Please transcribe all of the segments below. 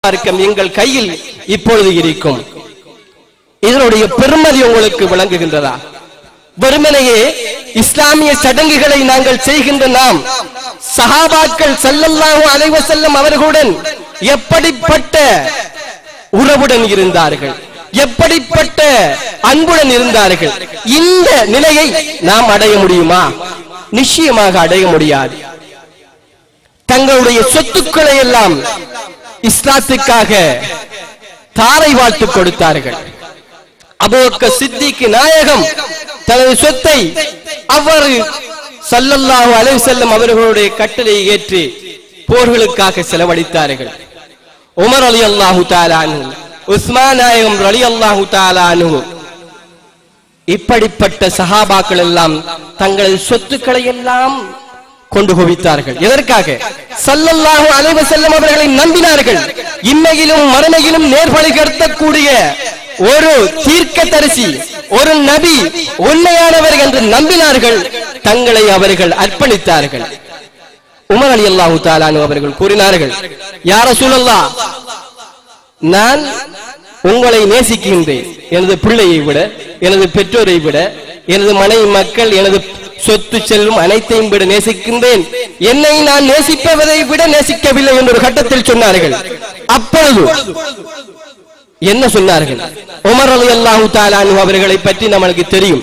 மார்க்கம் எங்கள் கையில் இப்பொழுது இருக்கும் இதனுடைய பெருமதி உங்களுக்கு விளங்குகின்றதா வெறுமனையே இஸ்லாமிய சடங்குகளை நாங்கள் செய்கின்ற நாம் சஹாபாக்கள் ஸல்லல்லாஹு அலைஹி வஸல்லம் அவர்களுடன் எப்படிப்பட்ட உறவுடன் இருந்தார்கள் எப்படிப்பட்ட அன்புடன் இருந்தார்கள் இந்த நிலையை நாம் அடைய முடியுமா நிச்சயமாக அடைய முடியாது தங்களுடைய சொத்துக்களை எல்லாம் இஸ்லாத்துக்காக தாரை வாழ்த்து கொடுத்தார்கள் அபோக்க சித்திக்கு நாயகம் தனது சொத்தை அவர் சல்லல்லாஹு அலைஹி வஸல்லம் அவர்களுடைய கட்டளையை ஏற்று போர்களுக்காக செலவழித்தார்கள் உமர் அலி அல்லாஹு தாலானு உஸ்மான் நாயகம் அலி அல்லாஹு தாலானு இப்படிப்பட்ட சஹாபாக்கள் எல்லாம் தங்களது சொத்துக்களை எல்லாம் கொண்டு குவித்தார்கள் எதற்காக சல்லல்லாஹு அலைஹி வஸல்லம் அவர்களை நம்பினார்கள் இம்மையிலும் மறுமையிலும் நேர்வழி கடத்தக்கூடிய ஒரு தீர்க்கதரிசி ஒரு நபி உண்மையானவர் என்று நம்பினார்கள் தங்களை அவர்கள் அர்ப்பணித்தார்கள் உமர் அலி அல்லாஹு தாலானு அவர்கள் கூறினார்கள் யார சூழல்லா நான் உங்களை நேசிக்கின்றேன் எனது பிள்ளையை விட எனது பெற்றோரை விட எனது மனைவி மக்கள் எனது சொத்து செல்வம் அனைத்தையும் விட நேசிக்கின்றேன் என்னை நான் நேசிப்பதை விட நேசிக்கவில்லை என்ற ஒரு கட்டத்தில் சொன்னார்கள் அப்பொழுது என்ன சொன்னார்கள் உமர் அலி அல்லாஹு தாலானு அவர்களை பற்றி நம்மளுக்கு தெரியும்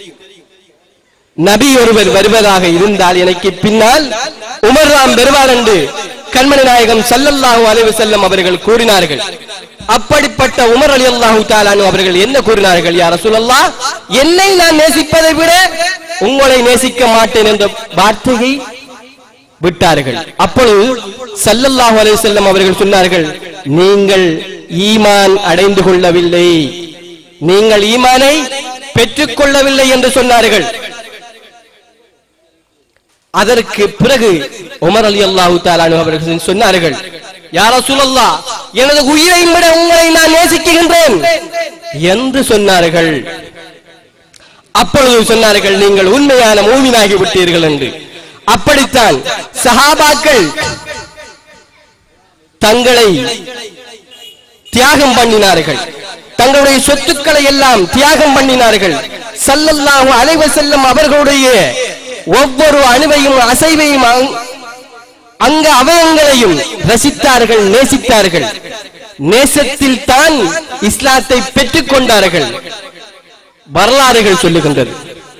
நபி ஒருவர் வருவதாக இருந்தால் எனக்கு பின்னால் உமர் ராம் வருவார் என்று கண்மணி நாயகம் சல்லல்லாஹு அலைஹி வஸல்லம் அவர்கள் கூறினார்கள் அப்படிப்பட்ட உமர் அலி அல்லாஹு தாலானு அவர்கள் என்ன கூறினார்கள் யார் ரசூலல்லாஹ் என்னை நான் நேசிப்பதை விட உங்களை நேசிக்க மாட்டேன் என்ற வார்த்தையை விட்டார்கள் அப்பொழுது சல்லல்லாஹு அலைஹி வஸல்லம் அவர்கள் சொன்னார்கள் நீங்கள் ஈமான் அடைந்து கொள்ளவில்லை நீங்கள் ஈமானை பெற்றுக் கொள்ளவில்லை என்று சொன்னார்கள் அதற்கு பிறகு உமர் அலி அல்லாஹு தாலானு அவர்கள் சொன்னார்கள் யார சொல்லல்லா எனது உயிரை விட உங்களை நான் நேசிக்கின்றேன் என்று சொன்னார்கள் அப்பொழுது சொன்னார்கள் நீங்கள் உண்மையான மூவினாகி விட்டீர்கள் என்று அப்படித்தான் சஹாபாக்கள் தங்களை தியாகம் பண்ணினார்கள் தங்களுடைய சொத்துக்களை எல்லாம் தியாகம் பண்ணினார்கள் சல்லல்லாஹு அலைஹி வஸல்லம் அவர்களுடைய ஒவ்வொரு அணுவையும் அசைவையும் அங்- அங்க அவயங்களையும் ரசித்தார்கள் நேசித்தார்கள் நேசத்தில் தான் இஸ்லாத்தை பெற்றுக் கொண்டார்கள் வரலாறுகள் சொல்லுகின்றது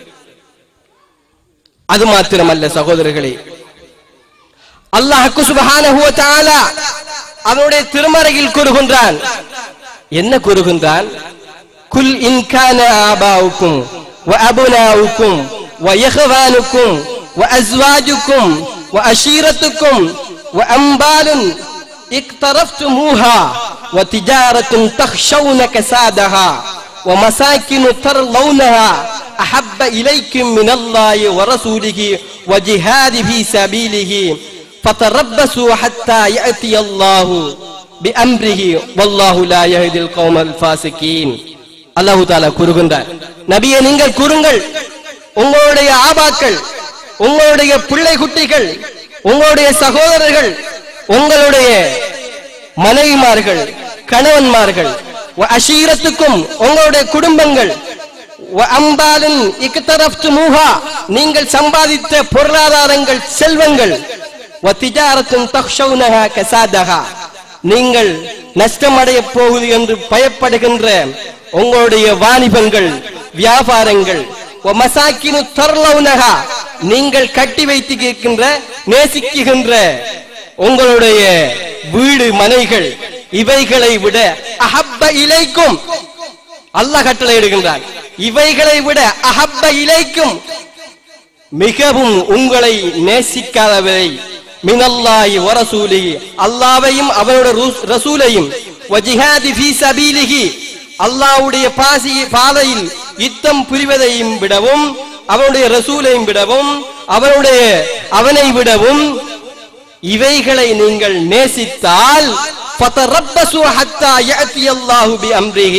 அது மாத்திரமல்ல சகோதரர்களே அல்லாஹ்க்கு சுப்ஹானஹு வ தஆலா அவனுடைய திருமறையில் கூறுகின்றான் என்ன கூறுகின்றான் குல் இன் கான ஆபாவுக்கும் வ அபுனாவுக்கும் வ இஹ்வானுக்கும் வ அஸ்வாஜுக்கும் வ அஷீரத்துக்கும் வ அம்பாலுன் اقترفتموها وتجارة تخشون كسادها ومساكن ترضونها أحب إليكم من الله ورسوله وجهاد في سبيله فتربصوا حتى يأتي الله بأمره والله لا يهدي القوم الفاسقين அல்லாஹு தாலா கூறுகின்றார் நபியை நீங்கள் கூறுங்கள் உங்களுடைய ஆபாக்கள் உங்களுடைய பிள்ளை குட்டிகள் உங்களுடைய சகோதரர்கள் உங்களுடைய மனைவிமார்கள் கணவன்மார்கள் வ அஷீரத்துக்கும் உங்களுடைய குடும்பங்கள் வ அம்பாலின் இக்தரஃப்துமூஹா நீங்கள் சம்பாதித்த பொருளாதாரங்கள் செல்வங்கள் வ திஜாரத்துன் தக்ஷௌனஹா கசாதஹா நீங்கள் நஷ்டமடைய போகுது என்று பயப்படுகின்ற உங்களுடைய வாணிபங்கள் வியாபாரங்கள் வ மசாக்கினு தர்லௌனஹா நீங்கள் கட்டி வைத்திருக்கின்ற நேசிக்குகின்ற உங்களுடைய வீடு மனைகள் இவைகளை விட அஹப்ப இலைக்கும் அல்லாஹ் கட்டளை இடுகின்றான் இவைகளை விட அஹப்ப இலைக்கும் மிகவும் உங்களை நேசிக்காதவை மினல்லாஹி வரசூலிஹி அல்லாஹ்வையும் அவருடைய ரூஸ்- ரசூலையும் வஜிஹாதி ஃபீ சபீலிஹி அல்லாஹ்வுடைய பாசி பாதையில் யுத்தம் புரிவதையும் விடவும் அவனுடைய ரசூலையும் விடவும் அவனுடைய அவனை விடவும் இவைகளை நீங்கள் நேசித்தால் فَتَرَبَّصُوا حَتَّى يَأْتِيَ اللَّهُ بِأَمْرِهِ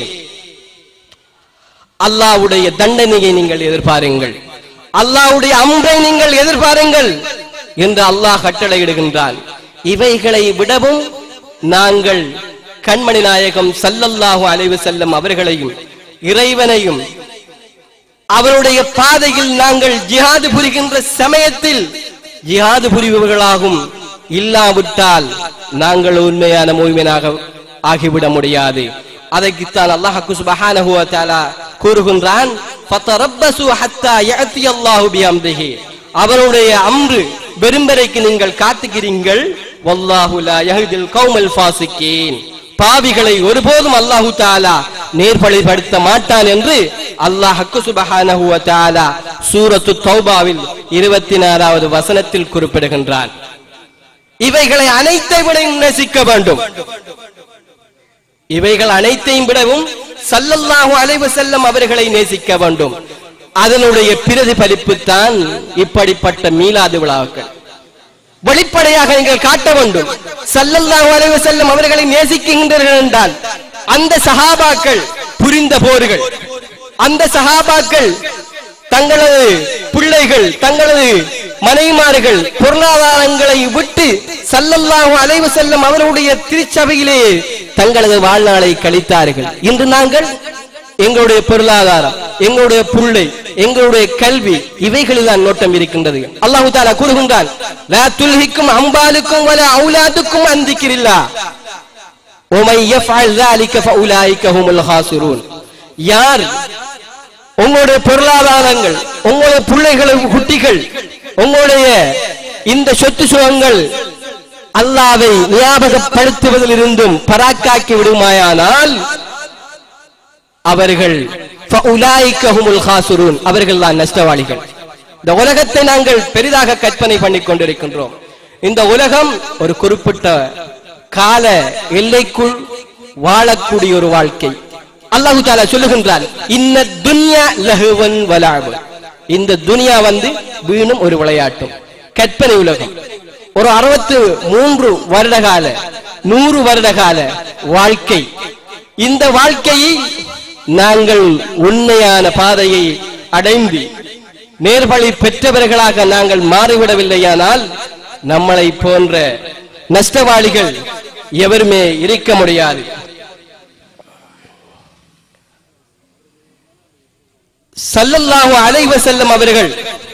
அல்லாஹ்வுடைய தண்டனையை நீங்கள் எதிர்பாருங்கள் அல்லாஹ்வுடைய அம்பை நீங்கள் எதிர்பாருங்கள் என்று அல்லாஹ் கட்டளையிடுகின்றான் இவைகளை விடவும் நாங்கள் கண்மணி நாயகம் சல்லல்லாஹு அலைவு செல்லம் அவர்களையும் இறைவனையும் அவருடைய பாதையில் நாங்கள் ஜிஹாது புரிகின்ற சமயத்தில் ஜிஹாது புரிபவர்களாகும் இல்லாவிட்டால் நாங்கள் உண்மையான மூமியனாக ஆகிவிட முடியாது அதற்குத்தான் அல்லாஹ் சுபஹானஹு வ தஆலா கூறுகின்றான் ஃபதரப்பசு ஹத்தா யஅதி அல்லாஹு பிஅம்ரிஹி அவருடைய அம்ரு வெறும்பரைக்கு நீங்கள் காத்துக்கிறீங்கள் வல்லாஹு லா யஹ்தில் கௌமல் ஃபாசிகீன் பாவிகளை ஒருபோதும் அல்லாஹு தாலா நேர்பழிப்படுத்த மாட்டான் என்று அல்லாஹ் சுபஹானஹு வ தஆலா சூரத்து தௌபாவில் இருபத்தி நாலாவது வசனத்தில் குறிப்பிடுகின்றான் இவைகளை அனைத்தை விட நேசிக்க வேண்டும் இவைகள் அனைத்தையும் விடவும் சல்லல்லாஹு அலைவு செல்லம் அவர்களை நேசிக்க வேண்டும் அதனுடைய பிரதிபலிப்பு தான் இப்படிப்பட்ட மீளாது விழாக்கள் வெளிப்படையாக நீங்கள் காட்ட வேண்டும் சல்லல்லாஹு அலைஹி வஸல்லம் அவர்களை நேசிக்கின்றீர்கள் என்றால் அந்த சஹாபாக்கள் புரிந்த போர்கள் அந்த சஹாபாக்கள் தங்களது பிள்ளைகள் தங்களது மனைமார்கள் பொருளாதாரங்களை விட்டு சல்லல்லாஹு அலைஹி வஸல்லம் அவருடைய திருச்சபையிலே தங்களது வாழ்நாளை கழித்தார்கள் இன்று நாங்கள் எங்களுடைய பொருளாதாரம் எங்களுடைய புள்ளை எங்களுடைய கல்வி இவைகளில் தான் நோட்டம் இருக்கின்றது அல்லாஹு தாலா கூறுகின்றான் லா துல்ஹிக்கும் அம்பாலுக்கும் வல அவுலாதுக்கும் அந்திக்கிறில்லா உமை யஃஅல் ذلك فاولئك هم الخاسرون யார் உங்களுடைய பொருளாதாரங்கள் உங்களுடைய பிள்ளைகள் குட்டிகள் உங்களுடைய இந்த சொத்து சுகங்கள் அல்லாவை ஞாபகப்படுத்துவதிலிருந்தும் பராக்காக்கி விடுமாயானால் அவர்கள் فَأُولَئِكَ هُمُ الْخَاسِرُونَ அவர்கள் தான் நஷ்டவாளிகள் இந்த உலகத்தை நாங்கள் பெரிதாக கற்பனை பண்ணிக் கொண்டிருக்கின்றோம் இந்த உலகம் ஒரு குறிப்பிட்ட கால எல்லைக்குள் வாழக்கூடிய ஒரு வாழ்க்கை அல்லாஹு தாலா சொல்லுகின்றான் இன்ன துன்யா லஹுவன் வலாபு இந்த துனியா வந்து வீணும் ஒரு விளையாட்டும் கற்பனை உலகம் ஒரு அறுபத்து மூன்று வருட கால நூறு வருட கால வாழ்க்கை இந்த வாழ்க்கையை நாங்கள் உண்மையான பாதையை அடைந்து நேர்வழி பெற்றவர்களாக நாங்கள் மாறிவிடவில்லையானால் நம்மளை போன்ற நஷ்டவாளிகள் எவருமே இருக்க முடியாது சல்லல்லாஹு அலைஹி வஸல்லம் அவர்கள்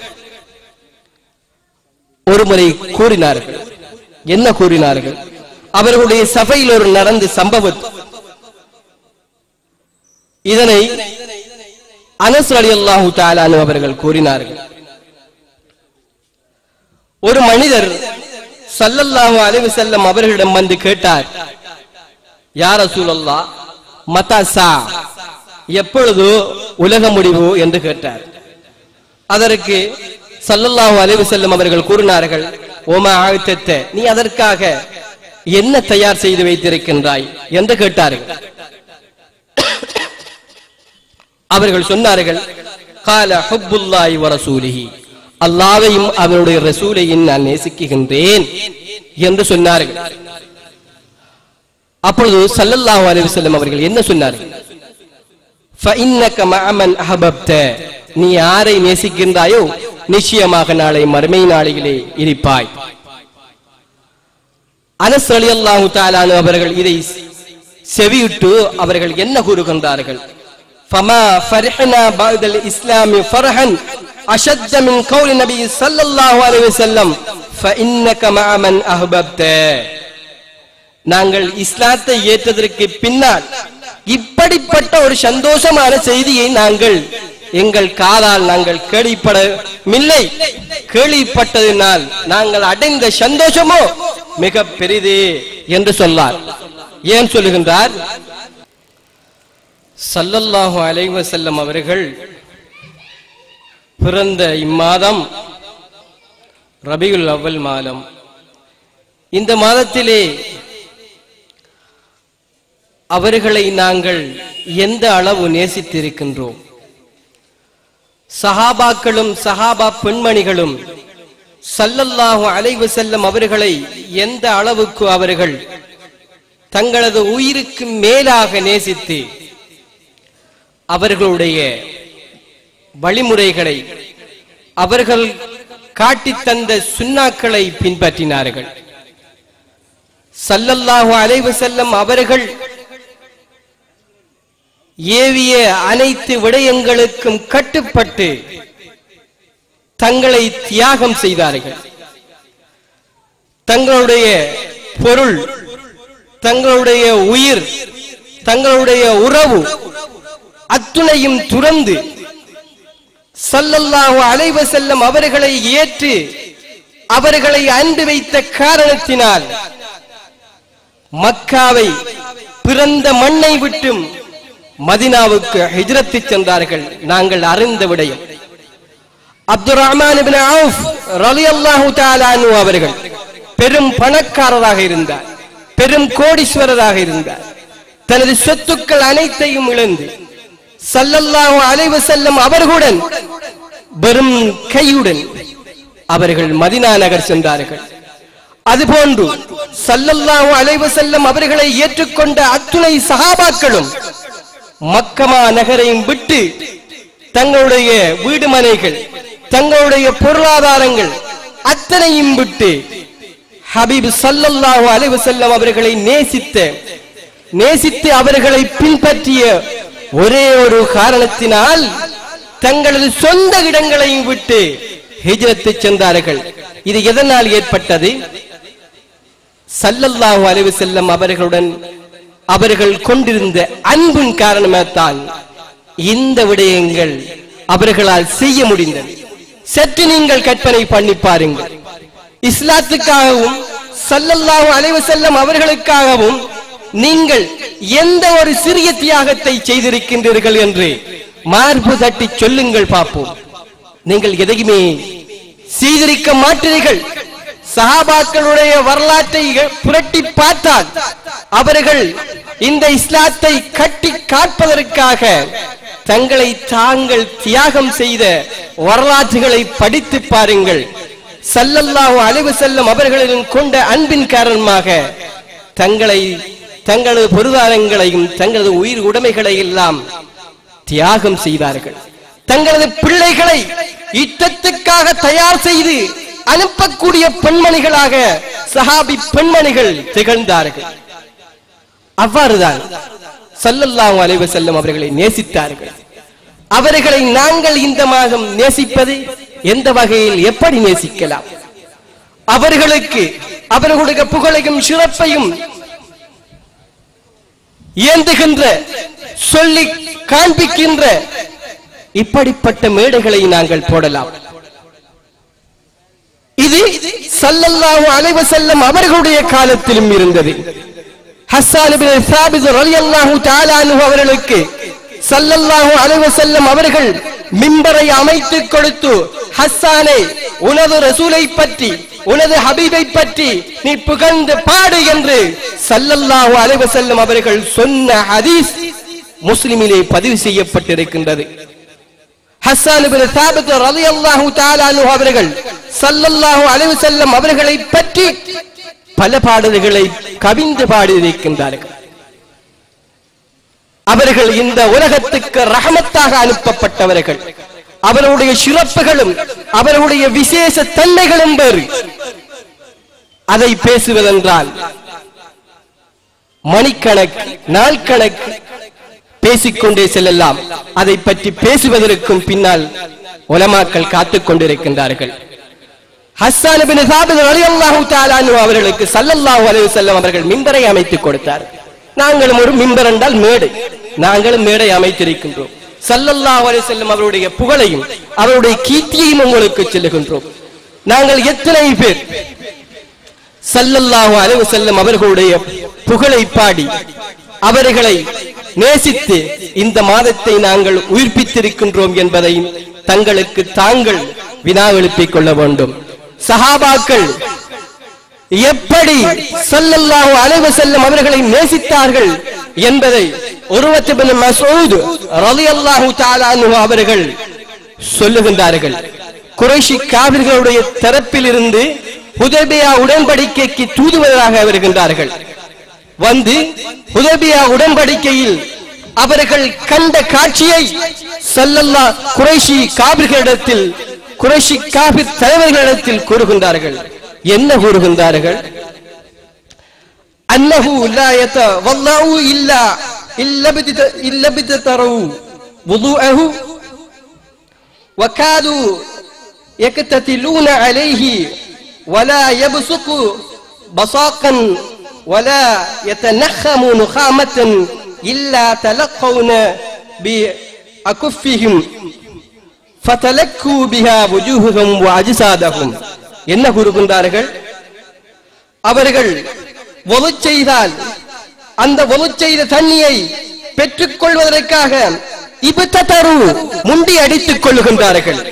ஒருமுறை கூறினார்கள் என்ன கூறினார்கள் அவர்களுடைய சபையில் ஒரு நடந்த சம்பவம் இதனை அனஸ் ரலியல்லாஹு தஆலானு அவர்கள் கூறினார்கள் ஒரு மனிதர் சல்லல்லாஹு அலைஹி வஸல்லம் அவர்களிடம் வந்து கேட்டார் யா ரசூலல்லாஹ் மதா சா எப்பொழுது உலக முடிவு என்று கேட்டார் அதற்கு சல்லல்லாஹு அலைஹி வஸல்லம் அவர்கள் கூறினார்கள் ஓமா ஆழ்த்தத்த நீ அதற்காக என்ன தயார் செய்து வைத்திருக்கின்றாய் என்று கேட்டார்கள் அவர்கள் சொன்னார்கள் கால ஹுப்புல்லாஹி வ ரசூலிஹி அல்லாஹ்வையும் அவருடைய ரசூலையும் நான் நேசிக்குகின்றேன் என்று சொன்னார்கள் அப்பொழுது சல்லல்லாஹு அலைஹி வஸல்லம் அவர்கள் என்ன சொன்னார்கள் فإنك مع من أحببت நீ யாரை நேசிக்கின்றாயோ நிச்சயமாக நாளை மறுமை நாளையிலே இருப்பாய் அனஸ் ரலியல்லாஹு தஆலானு அவர்கள் இதை செவியிட்டு அவர்கள் என்ன கூறுகின்றார்கள் فما فرحنا بعد الإسلام فرحا أشد من قول النبي صلى الله عليه وسلم فإنك مع من أحببت நாங்கள் இஸ்லாத்தை ஏற்றதற்கு பின்னால் இப்படிப்பட்ட ஒரு சந்தோஷமான செய்தியை நாங்கள் எங்கள் காதால் நாங்கள் கேள்விப்படவில்லை கேள்விப்பட்டதினால் நாங்கள் அடைந்த சந்தோஷமோ மிக பெரிது என்று சொன்னார் ஏன் சொல்லுகின்றார் சல்லல்லாஹு அலைஹி வஸல்லம் அவர்கள் பிறந்த இம்மாதம் ரபியுல் அவ்வல் மாதம் இந்த மாதத்திலே அவர்களை நாங்கள் எந்த அளவு நேசித்திருக்கின்றோம் சஹாபாக்களும் சஹாபா பெண்மணிகளும் சல்லல்லாஹு அலைஹி செல்லம் அவர்களை எந்த அளவுக்கு அவர்கள் தங்களது உயிருக்கு மேலாக நேசித்து அவர்களுடைய வழிமுறைகளை அவர்கள் காட்டித் தந்த சுண்ணாக்களை பின்பற்றினார்கள் சல்லல்லாஹு அலைவு செல்லம் அவர்கள் ஏவிய அனைத்து விடயங்களுக்கும் கட்டுப்பட்டு தங்களை தியாகம் செய்தார்கள் தங்களுடைய பொருள் தங்களுடைய உயிர் தங்களுடைய உறவு அத்துணையும் துறந்து சல்லல்லாஹு அலைவ செல்லம் அவர்களை ஏற்று அவர்களை அன்பு வைத்த காரணத்தினால் மக்காவை பிறந்த மண்ணை விட்டும் மதினாவுக்கு ஹிஜ்ரத்து சென்றார்கள் நாங்கள் அறிந்த விடயம் அப்துல் ரஹ்மான் இப்னு அவுஃப் ரலியல்லாஹு தஆலா அன்ஹு அவர்கள் பெரும் பணக்காரராக இருந்தார் பெரும் கோடீஸ்வரராக இருந்தார் தனது சொத்துக்கள் அனைத்தையும் இழந்து சல்லல்லாஹு அலைஹி வஸல்லம் அவர்களுடன் வெறும் கையுடன் அவர்கள் மதினா நகர் சென்றார்கள் அதுபோன்று சல்லல்லாஹு அலைஹி வஸல்லம் அவர்களை ஏற்றுக்கொண்ட அத்துணை சஹாபாக்களும் மக்கமா நகரையும் விட்டு தங்களுடைய வீடு மனைகள் தங்களுடைய பொருளாதாரங்கள் அத்தனையும் விட்டு ஹபீப் சல்லல்லாஹு அலைஹி வஸல்லம் அவர்களை நேசித்த நேசித்து அவர்களை பின்பற்றிய ஒரே ஒரு காரணத்தினால் தங்களது சொந்த இடங்களையும் விட்டு ஹிஜ்ரத்து சென்றார்கள் இது எதனால் ஏற்பட்டது சல்லல்லாஹு அலைஹி செல்லம் அவர்களுடன் அவர்கள் கொண்டிருந்த அன்பின் காரணமாகத்தான் இந்த விடயங்கள் அவர்களால் செய்ய முடிந்தது சற்று நீங்கள் கற்பனை பண்ணி பாருங்கள் இஸ்லாத்துக்காகவும் சல்லல்லாஹு அலைஹி செல்லம் அவர்களுக்காகவும் நீங்கள் எந்த ஒரு சிறிய தியாகத்தை செய்திருக்கின்றீர்கள் என்று மார்பு தட்டி சொல்லுங்கள் பார்ப்போம் நீங்கள் எதையுமே செய்திருக்க மாட்டீர்கள் சஹாபாக்களுடைய வரலாற்றை புரட்டி பார்த்தால் அவர்கள் இந்த இஸ்லாத்தை கட்டி காப்பதற்காக தங்களை தாங்கள் தியாகம் செய்த வரலாற்றுகளை படித்து பாருங்கள் சல்லல்லாஹு அலைவு செல்லும் அவர்களிடம் கொண்ட அன்பின் காரணமாக தங்களை தங்களது பொருளாதாரங்களையும் தங்களது உயிர் உடைமைகளை எல்லாம் தியாகம் செய்தார்கள் தங்களது பிள்ளைகளை யுத்தத்துக்காக தயார் செய்து அனுப்பக்கூடிய பெண்மணிகளாக சஹாபி பெண்மணிகள் திகழ்ந்தார்கள் அவ்வாறுதான் சல்லல்லாஹு அலைஹி வஸல்லம் அவர்களை நேசித்தார்கள் அவர்களை நாங்கள் இந்த மாதம் நேசிப்பது எந்த வகையில் எப்படி நேசிக்கலாம் அவர்களுக்கு அவர்களுடைய புகழையும் சிறப்பையும் ஏந்துகின்ற சொல்லி காண்பிக்கின்ற இப்படிப்பட்ட மேடைகளை நாங்கள் போடலாம் இது சல்லல்லாஹு அலைஹி வஸல்லம் அவர்களுடைய காலத்திலும் இருந்தது ஹஸ்ஸான் இப்னு சாபித் ரலியல்லாஹு தஆலா அன்ஹு அவர்களுக்கு சல்லல்லாஹு அலைஹி வஸல்லம் அவர்கள் மிம்பரை அமைத்துக் கொடுத்து ஹஸ்ஸானே உனது ரசூலை பற்றி உனது ஹபீபை பற்றி நீ புகழ்ந்து பாடு என்று சல்லல்லாஹு அலைஹி வஸல்லம் அவர்கள் சொன்ன ஹதீஸ் முஸ்லிமிலே பதிவு செய்யப்பட்டிருக்கின்றது ஹஸ்ஸான் இப்னு சாபித் ரலியல்லாஹு தஆலா அன்ஹு அவர்கள் ஸல்லல்லாஹு அலைஹி வஸல்லம் அவர்களை பற்றி பல பாடல்களை கவிந்து பாடியிருக்கின்றார்கள் அவர்கள் இந்த உலகத்துக்கு ரஹமத்தாக அனுப்பப்பட்டவர்கள் அவருடைய சிறப்புகளும் அவருடைய விசேஷ தன்மைகளும் வேறு அதை பேசுவதென்றால் மணிக்கணக்கு நாள் கணக்கு பேசிக்கொண்டே செல்லலாம் அதை பற்றி பேசுவதற்கும் பின்னால் உலமாக்கள் காத்துக் கொண்டிருக்கின்றார்கள் ஹஸ்ஸான் பின் சாபித் ரலியல்லாஹு தஆலா அன்ஹு அவர்களுக்கு ஸல்லல்லாஹு அலைஹி வஸல்லம் அவர்கள் மிம்பரை அமைத்துக் கொடுத்தார் நாங்களும் ஒரு மிம்பர் என்றால் மேடை நாங்களும் மேடை அமைத்திருக்கின்றோம் ஸல்லல்லாஹு அலைஹி வஸல்லம் அவருடைய புகழையும் அவருடைய கீர்த்தியையும் உங்களுக்கு சொல்லுகின்றோம் நாங்கள் எத்தனை பேர் ஸல்லல்லாஹு அலைஹி வஸல்லம் அவர்களுடைய புகழை பாடி அவர்களை நேசித்து இந்த மாதத்தை நாங்கள் உயிர்ப்பித்திருக்கின்றோம் என்பதை தங்களுக்கு தாங்கள் வினா எழுப்பிக் கொள்ள வேண்டும் சஹாபாக்கள் எப்படி ஸல்லல்லாஹு அலைஹி வஸல்லம் அவர்களை நேசித்தார்கள் என்பதை உருவத் இப்னு மஸ்ஊத் ரலியல்லாஹு தஆலா அன்ஹு அவர்கள் சொல்லுகின்றார்கள் குறைஷி காவிர்களுடைய தரப்பில் இருந்து ஹுதைபியா உடன்படிக்கைக்கு தூதுவராக வருகின்றார்கள் வந்து ஹுதைபியா உடன்படிக்கையில் அவர்கள் கண்ட காட்சியை சல்லல்லா குறைஷி காபிர்களிடத்தில் குறைஷி காபிர் தலைவர்களிடத்தில் கூறுகின்றார்கள் என்ன கூறுகின்றார்கள் أنه لا يتوضأ إلا إلا بت- إلا بتتروا وضوءه وكادوا يكتتلون عليه ولا يبصق بصاقا ولا يتنخم نخامة إلا تلقون بأكفهم فتلكوا بها وجوههم وأجسادهم என்ன கூறுகின்றார்கள் அவர்கள் ஒது செய்தால் அந்த ஒது செய்த தண்ணியை பெற்றுக் கொள்வதற்காக இபத்தரு முண்டி அடித்துக் கொள்ளுகின்றார்கள்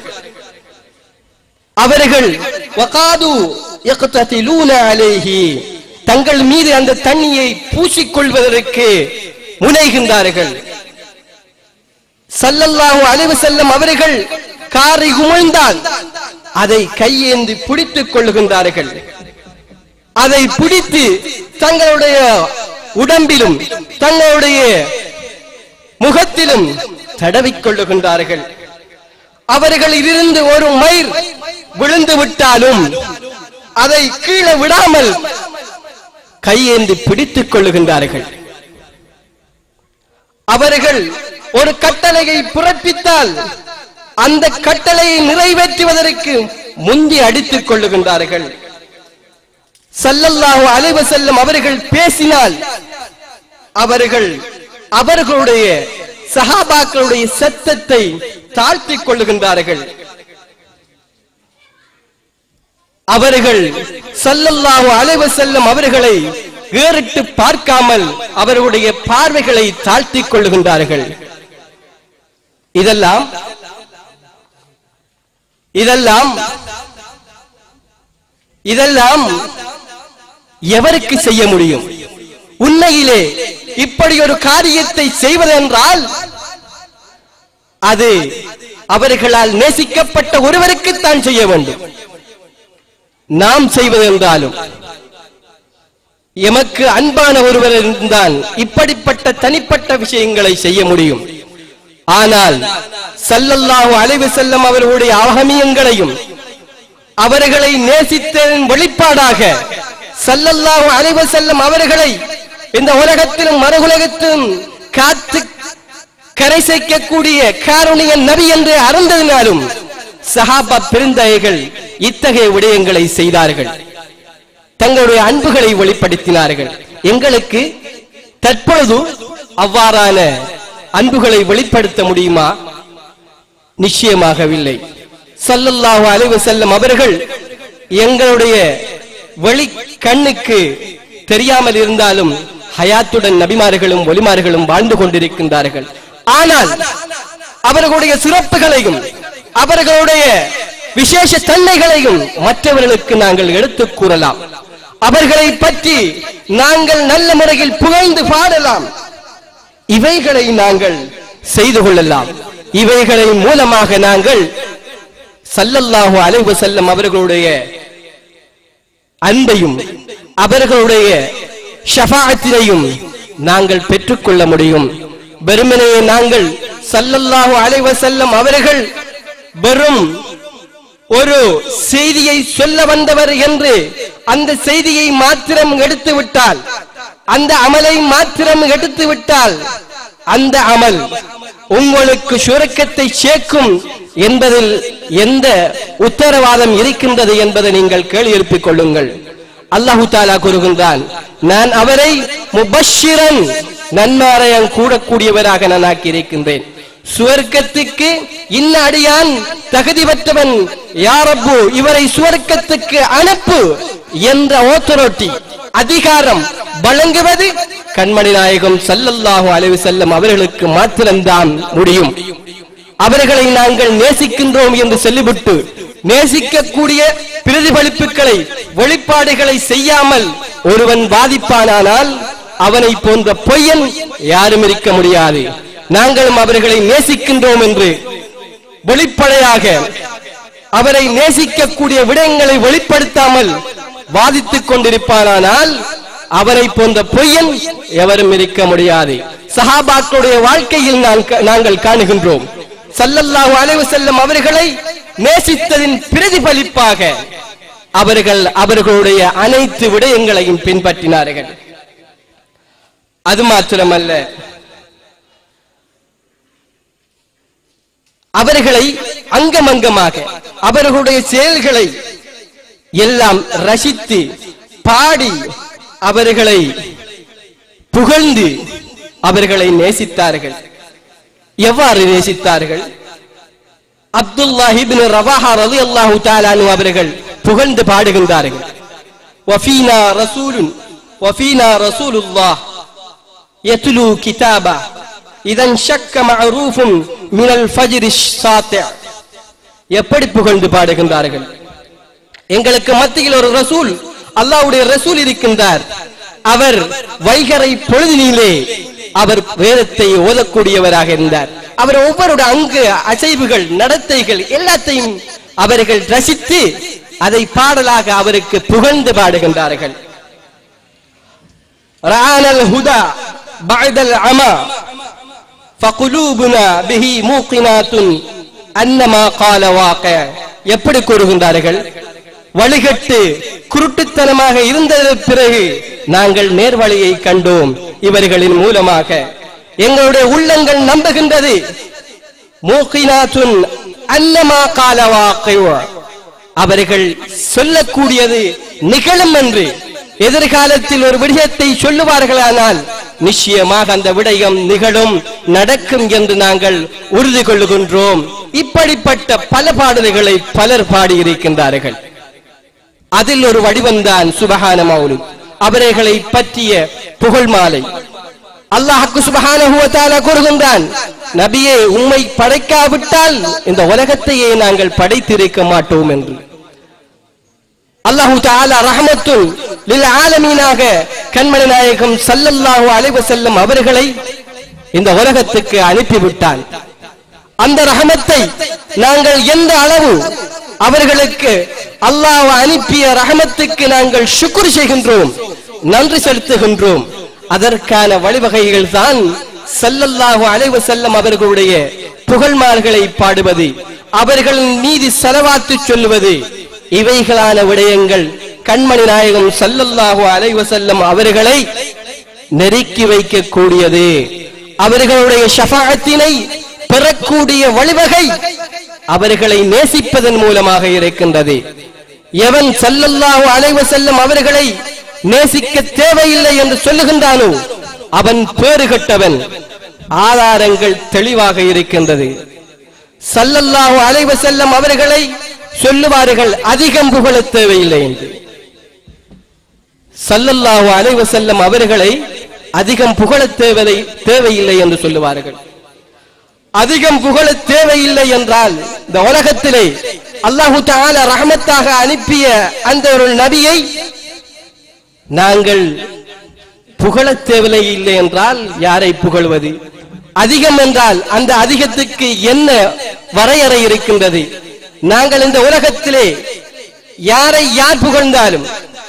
அவர்கள் வகாது யக்ததிலூன அலைஹி தங்கள் மீது அந்த தண்ணியை பூசிக்கொள்வதற்கு முனைகின்றார்கள் சல்லல்லாஹு அலைஹி வஸல்லம் அவர்கள் காரை உமிழ்ந்தால் அதை கையேந்தி பிடித்துக் கொள்ளுகின்றார்கள் அதை பிடித்து தங்களுடைய உடம்பிலும் தங்களுடைய முகத்திலும் தடவிக் கொள்ளுகின்றார்கள் அவர்களிலிருந்து ஒரு மயிர் விழுந்து விட்டாலும் அதை கீழே விடாமல் கையேந்தி பிடித்துக் கொள்ளுகின்றார்கள் அவர்கள் ஒரு கட்டளையை பிறப்பித்தால் அந்த கட்டளையை நிறைவேற்றுவதற்கு முந்தி அடித்துக் கொள்ளுகின்றார்கள் சல்லல்லாஹு அலைஹி வஸல்லம் அவர்கள் பேசினால் அவர்கள் அவர்களுடைய சஹாபாக்களுடைய சத்தத்தை தாழ்த்திக் கொள்ளுகின்றார்கள் அவர்கள் சல்லல்லாஹு அலைஹி வஸல்லம் அவர்களை ஏறிட்டு பார்க்காமல் அவர்களுடைய பார்வைகளை தாழ்த்திக் கொள்ளுகின்றார்கள் இதெல்லாம் இதெல்லாம் இதெல்லாம் எவருக்கு செய்ய முடியும் உண்மையிலே இப்படி ஒரு காரியத்தை செய்வதென்றால் அது அவர்களால் நேசிக்கப்பட்ட ஒருவருக்குத்தான் செய்ய வேண்டும் நாம் செய்வதென்றாலும் எமக்கு அன்பான ஒருவர் இருந்தால் இப்படிப்பட்ட தனிப்பட்ட விஷயங்களை செய்ய முடியும் ஆனால் சல்லல்லாஹு அலைஹி செல்லம் அவர்களுடைய அவகமியங்களையும் அவர்களை நேசித்ததன் வெளிப்பாடாக சல்லல்லாஹு அலைஹி செல்லம் அவர்களை இந்த உலகத்திலும் மறுகுலகத்திலும் காத்து கரை சேர்க்கக்கூடிய காருணிய நபி என்று அறிந்ததினாலும் சஹாபா பெருந்தகைகள் இத்தகைய விடயங்களை செய்தார்கள் தங்களுடைய அன்புகளை வெளிப்படுத்தினார்கள் எங்களுக்கு தற்பொழுது அவ்வாறான அன்புகளை வெளிப்படுத்த முடியுமா நிச்சயமாகவில்லை சல்லல்லாஹு அலைஹி வஸல்லம் அவர்கள் எங்களுடைய வெளி கண்ணுக்கு தெரியாமல் இருந்தாலும் ஹயாத்துடன் நபிமார்களும் ஒலிமார்களும் வாழ்ந்து கொண்டிருக்கின்றார்கள் ஆனால் அவர்களுடைய சிறப்புகளையும் அவர்களுடைய விசேஷ தன்மைகளையும் மற்றவர்களுக்கு நாங்கள் எடுத்துக் கூறலாம் அவர்களை பற்றி நாங்கள் நல்ல முறையில் புகழ்ந்து பாடலாம் இவைகளை நாங்கள் செய்து கொள்ளலாம் இவைகளின் மூலமாக நாங்கள் சல்லல்லாஹு அலைஹி வஸல்லம் அவர்களுடைய அன்பையும் அவர்களுடைய ஷஃபாஅத்தினையும் நாங்கள் பெற்றுக்கொள்ள முடியும் வெறுமனே நாங்கள் சல்லல்லாஹு அலைஹி வஸல்லம் அவர்கள் வெறும் ஒரு செய்தியை சொல்ல வந்தவர் என்று அந்த செய்தியை மாத்திரம் எடுத்து விட்டால் அந்த அமலை மாத்திரம் எடுத்து விட்டால் அந்த அமல் உங்களுக்கு சுரக்கத்தை சேர்க்கும் என்பதில் எந்த உத்தரவாதம் இருக்கின்றது என்பதை நீங்கள் கேள்வி எழுப்பிக் கொள்ளுங்கள் அல்லாஹு தாலா கூறுகின்றான் நான் அவரை முபஷிரன் நன்மாரையம் கூடக்கூடியவராக நான் ஆக்கி இருக்கின்றேன் சுவர்க்கத்துக்கு இன்ன அடியான் தகுதி பெற்றவன் யாரப்பு இவரை சுவர்க்கத்துக்கு அனுப்பு என்ற ஓத்தரோட்டி அதிகாரம் வழங்குவது கண்மணி நாயகம் சல்லல்லாஹு அலைஹி செல்லம் அவர்களுக்கு மாத்திரம்தான் முடியும் அவர்களை நாங்கள் நேசிக்கின்றோம் என்று சொல்லிவிட்டு நேசிக்கக்கூடிய பிரதிபலிப்புகளை வெளிப்பாடுகளை செய்யாமல் ஒருவன் வாதிப்பானானால் அவனை போன்ற பொய்யன் யாரும் இருக்க முடியாது நாங்களும் அவர்களை நேசிக்கின்றோம் என்று வெளிப்படையாக அவரை நேசிக்கக்கூடிய விடயங்களை வெளிப்படுத்தாமல் வாதித்துக் கொண்டிருப்பானால் அவரை போன்ற பொய்யன் எவரும் இருக்க முடியாது சஹாபாக்களுடைய வாழ்க்கையில் நான் க- நாங்கள் காணுகின்றோம் சல்லல்லாஹு அலைஹி வஸல்லம் அவர்களை நேசித்ததின் பிரதிபலிப்பாக அவர்கள் அவர்களுடைய அனைத்து விடயங்களையும் பின்பற்றினார்கள் அது மாத்திரமல்ல அவர்களை அங்கமங்கமாக அவர்களுடைய செயல்களை எல்லாம் ரசித்து பாடி அவர்களை புகழ்ந்து அவர்களை நேசித்தார்கள் எவ்வாறு நேசித்தார்கள் அப்துல்லாஹி இப்னு ரவாஹா ரலியல்லாஹு தஆலா அன்ஹு அவர்கள் புகழ்ந்து பாடுகின்றார்கள் வஃபீனா ரசூலுன் வஃபீனா ரசூலுல்லாஹ் யத்லு கிதாபா இதன் ஷக்க மஅரூஃபுன் மினல் ஃபஜ்ரி சாத்தி எப்படி புகழ்ந்து பாடுகின்றார்கள் எங்களுக்கு மத்தியில் ஒரு ரசூல் அல்லாஹ்வுடைய ரசூல் இருக்கின்றார் அவர் வைகரை பொழுதினிலே அவர் வேதத்தை ஓதக்கூடியவராக இருந்தார் அவர் ஒவ்வொருடைய அங்கு அசைவுகள் நடத்தைகள் எல்லாத்தையும் அவர்கள் ரசித்து அதை பாடலாக அவருக்கு புகழ்ந்து பாடுகின்றார்கள் ரானல் ஹுதா பஅதல் அமா ஃபகுலூபுனா பிஹி மூகினாத்துன் அன்னமா கால வாக்க எப்படி கூறுகின்றார்கள் வழிகட்டு குருட்டுத்தனமாக இருந்தது பிறகு நாங்கள் நேர்வழியை கண்டோம் இவர்களின் மூலமாக எங்களுடைய உள்ளங்கள் நம்புகின்றது மூக்கினாத்துன் அன்னமா கால அவர்கள் சொல்லக்கூடியது நிகழும் என்று எதிர்காலத்தில் ஒரு விடயத்தை சொல்லுவார்களானால் நிச்சயமாக அந்த விடயம் நிகழும் நடக்கும் என்று நாங்கள் உறுதி கொள்ளுகின்றோம் இப்படிப்பட்ட பல பாடல்களை பலர் பாடியிருக்கின்றார்கள் அதில் ஒரு வடிவம்தான் சுபஹான மௌலித் அவர்களை பற்றிய புகழ் மாலை அல்லாஹ்க்கு சுபஹானஹு வ தஆலா கூறுகின்றான் நபியே உம்மை படைக்காவிட்டால் இந்த உலகத்தையே நாங்கள் படைத்திருக்க மாட்டோம் என்று அல்லாஹு தஆலா ரஹமத்துல் லில் ஆலமீனாக கண்மணி நாயகம் ஸல்லல்லாஹு அலைஹி வஸல்லம் அவர்களை இந்த உலகத்துக்கு அனுப்பிவிட்டான் அந்த ரஹமத்தை நாங்கள் எந்த அளவு அவர்களுக்கு அல்லாஹ் அனுப்பிய ரஹமத்துக்கு நாங்கள் சுக்குர் செய்கின்றோம் நன்றி செலுத்துகின்றோம் அதற்கான வழிவகைகள் தான் சல்லல்லாஹு அலைஹி வஸல்லம் அவர்களுடைய புகழ்மார்களை பாடுவது அவர்கள் மீது செலவாத்து சொல்லுவது இவைகளான விடயங்கள் கண்மணி நாயகம் சல்லல்லாஹு அலைஹி வஸல்லம் அவர்களை நெருக்கி வைக்கக்கூடியது அவர்களுடைய ஷஃபாஅத்தினை பெறக்கூடிய வழிவகை அவர்களை நேசிப்பதன் மூலமாக இருக்கின்றது எவன் சல்லல்லாஹு அலைஹி வஸல்லம் அவர்களை நேசிக்க தேவையில்லை என்று சொல்லுகின்றானோ அவன் பேறு கட்டவன் ஆதாரங்கள் தெளிவாக இருக்கின்றது சல்லல்லாஹு அலைஹி வஸல்லம் அவர்களை சொல்லுவார்கள் அதிகம் புகழ தேவையில்லை என்று சல்லல்லாஹு அலைஹி வஸல்லம் அவர்களை அதிகம் புகழ தேவை தேவையில்லை என்று சொல்லுவார்கள் அதிகம் புகழ தேவையில்லை என்றால் இந்த உலகத்திலே அல்லாஹு தஆலா ரஹமத்தாக அனுப்பிய அந்த ஒரு நபியை நாங்கள் புகழ தேவையில்லை என்றால் யாரை புகழ்வது அதிகம் என்றால் அந்த அதிகத்துக்கு என்ன வரையறை இருக்கின்றது நாங்கள் இந்த உலகத்திலே யாரை யார் புகழ்ந்தாலும்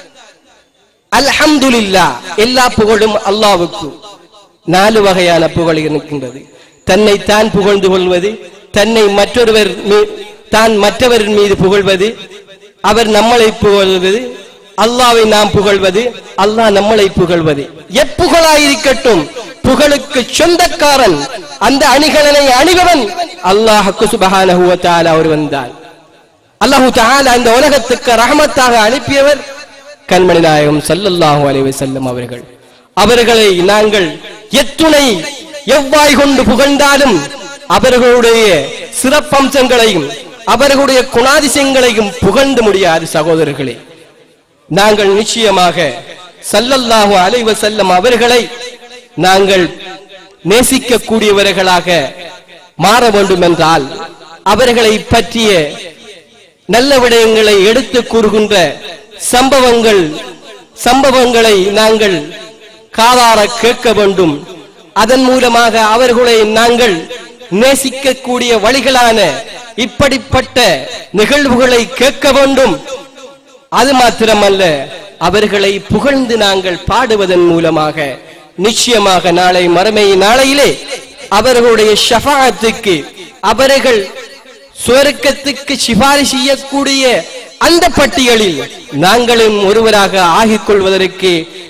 அல்ஹம்துலில்லா எல்லா புகழும் அல்லாவுக்கு நாலு வகையான புகழ் இருக்கின்றது தன்னை தான் புகழ்ந்து கொள்வது தன்னை மற்றொருவர் மீ- தான் மற்றவர் மீது புகழ்வது அவர் நம்மளை புகழ்வது அல்லாவை நாம் புகழ்வது அல்லாஹ் நம்மளை புகழ்வது எப்புகழாயிருக்கட்டும் புகழுக்கு சொந்தக்காரன் அந்த அணிகலனை அணிபவன் அல்லாஹுக்கு சுபஹானஹு வ தஆலா ஒருவன் தான் அல்லாஹு தஆலா இந்த உலகத்துக்கு ரஹமத்தாக அனுப்பியவர் கண்மணி நாயகம் ஸல்லல்லாஹு அலைஹி வஸல்லம் அவர்கள் அவர்களை நாங்கள் எத்துணை எவ்வாய் கொண்டு புகழ்ந்தாலும் அவர்களுடைய சிறப்பம்சங்களையும் அவர்களுடைய குணாதிசயங்களையும் புகழ்ந்து முடியாது சகோதரர்களே நாங்கள் நிச்சயமாக ஸல்லல்லாஹு அலைஹி வஸல்லம் அவர்களை நாங்கள் நேசிக்க கூடியவர்களாக மாற வேண்டும் என்றால் அவர்களை பற்றிய நல்ல விடயங்களை எடுத்து கூறுகின்ற சம்பவங்கள் சம்பவங்களை நாங்கள் காதார கேட்க வேண்டும் அதன் மூலமாக அவர்களை நாங்கள் நேசிக்கக்கூடிய வழிகளான இப்படிப்பட்ட நிகழ்வுகளை கேட்க வேண்டும் அது மாத்திரமல்ல அவர்களை புகழ்ந்து நாங்கள் பாடுவதன் மூலமாக நிச்சயமாக நாளை மறுமை நாளையிலே அவர்களுடைய ஷஃபாஅத்துக்கு அவர்கள் சுவர்க்கத்துக்கு சிபாரிசு செய்யக்கூடிய அந்த பட்டியலில் நாங்களும் ஒருவராக ஆகிக் கொள்வதற்கு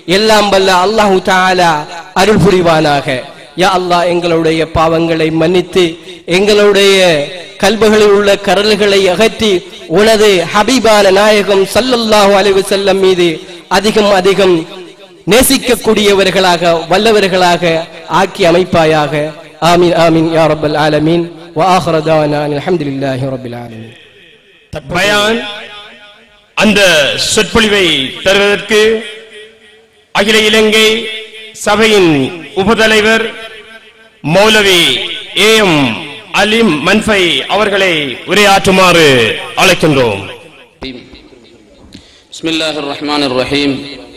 எல்லாம் வல்ல அல்லாஹு தாலா அருள் புரிவானாக யா அல்லாஹ் எங்களுடைய பாவங்களை மன்னித்து எங்களுடைய கல்புகளில் உள்ள கரல்களை அகற்றி உனது ஹபீபான நாயகம் சல்லல்லாஹு அலைஹி வஸல்லம் மீது அதிகம் அதிகம் நேசிக்கக்கூடியவர்களாக வல்லவர்களாக ஆக்கி அமைப்பாயாக ஆமீன் ஆமீன் யா ரப்பல் ஆலமீன் وآخر دعوانا أن الحمد لله رب العالمين பயான் அந்த சொற்பொழிவை தருவதற்கு அகில இலங்கை சபையின் உபதலைவர் மௌலவி ஏ எம் அலிம் மன்ஃபை அவர்களை உரையாற்றுமாறு அழைக்கின்றோம் بسم الله الرحمن الرحيم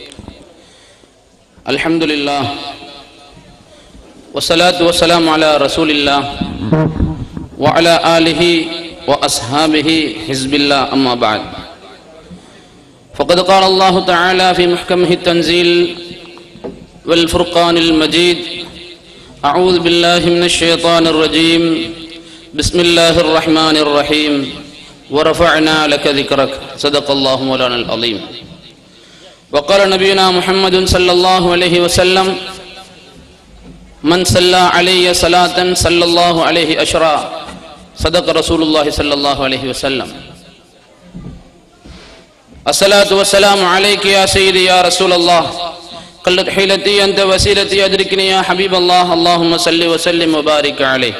الحمد لله والصلاة والسلام على رسول الله وعلى آله وأصحابه حزب الله أما بعد فقد قال الله تعالى في محكمه التنزيل والفرقان المجيد أعوذ بالله من الشيطان الرجيم بسم الله الرحمن الرحيم ورفعنا لك ذكرك صدق الله مولانا العظيم وقال نبينا محمد صلى الله عليه وسلم من صلى علي صلاة صلى الله عليه أشرا صدق رسول الله صلى الله عليه وسلم الصلاة والسلام عليك يا سيدي يا رسول الله قلت حيلتي أنت وسيلتي أدركني يا حبيب الله اللهم صل وسلم وبارك عليه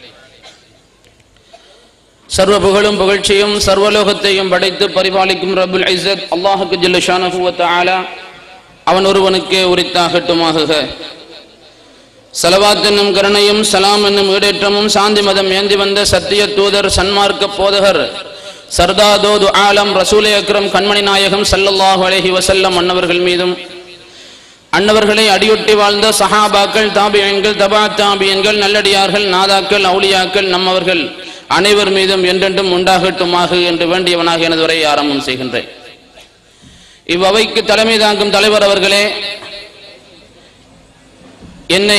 சர்வ புகழும் புகழ்ச்சியும் சர்வலோகத்தையும் படைத்து பரிபாலிக்கும் ரபுல் ஐசத் அல்லாஹுக்கு ஜில்லஷானஹு வ தஆலா அவன் ஒருவனுக்கே உரித்தாகட்டுமாக சலவாத் என்னும் கருணையும் சலாம் என்னும் ஈடேற்றமும் சாந்தி மதம் ஏந்தி வந்த சத்திய தூதர் சன்மார்க்க போதகர் சர்தாதோது ஆலம் ரசூலே அக்ரம் கண்மணி நாயகம் சல்லல்லாஹு அலைஹி வஸல்லம் அன்னவர்கள் மீதும் அன்னவர்களை அடியொட்டி வாழ்ந்த சஹாபாக்கள் தாபியன்கள் தபா தாபியன்கள் நல்லடியார்கள் நாதாக்கள் அவுலியாக்கள் நம்மவர்கள் அனைவர் மீதும் என்றென்றும் உண்டாகட்டுமாக என்று வேண்டியவனாக எனது உரையை ஆரம்பம் செய்கின்றேன் இவ்வவைக்கு தலைமை தாங்கும் தலைவர் அவர்களே என்னை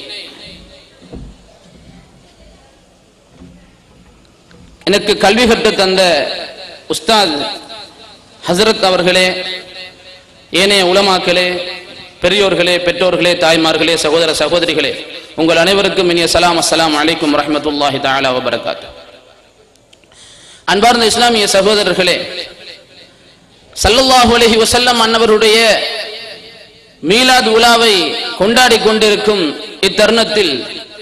எனக்கு கல்வி கற்றுத் தந்த உஸ்தாத் ஹசரத் அவர்களே ஏனைய உலமாக்களே பெரியோர்களே பெற்றோர்களே தாய்மார்களே சகோதர சகோதரிகளே உங்கள் அனைவருக்கும் இனிய சலாம் அஸ்ஸலாம் அலைக்கும் ரஹ்மத்துல்லாஹி தஆலா வபரகாத் அன்பார்ந்த இஸ்லாமிய சகோதரர்களே சல்லல்லாஹு அலைஹி வஸல்லம் அன்னவருடைய மீலாத் உலாவை கொண்டாடி கொண்டிருக்கும் இத்தருணத்தில்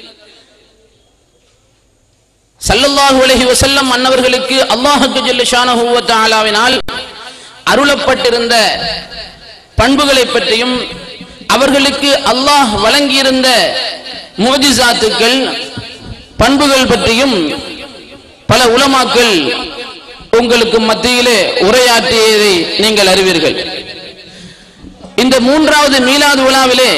சல்லல்லாஹு அலைஹி வஸல்லம் அன்னவர்களுக்கு அல்லாஹுக்கு ஜல்ல ஷானஹு வ தஆலாவினால் அருளப்பட்டிருந்த பண்புகளை பற்றியும் அவர்களுக்கு அல்லாஹ் வழங்கியிருந்த முஜிசாத்துக்கள் பண்புகள் பற்றியும் பல உலமாக்கள் உங்களுக்கு மத்தியிலே உரையாற்றியதை நீங்கள் அறிவீர்கள் இந்த மூன்றாவது மீலாது விழாவிலே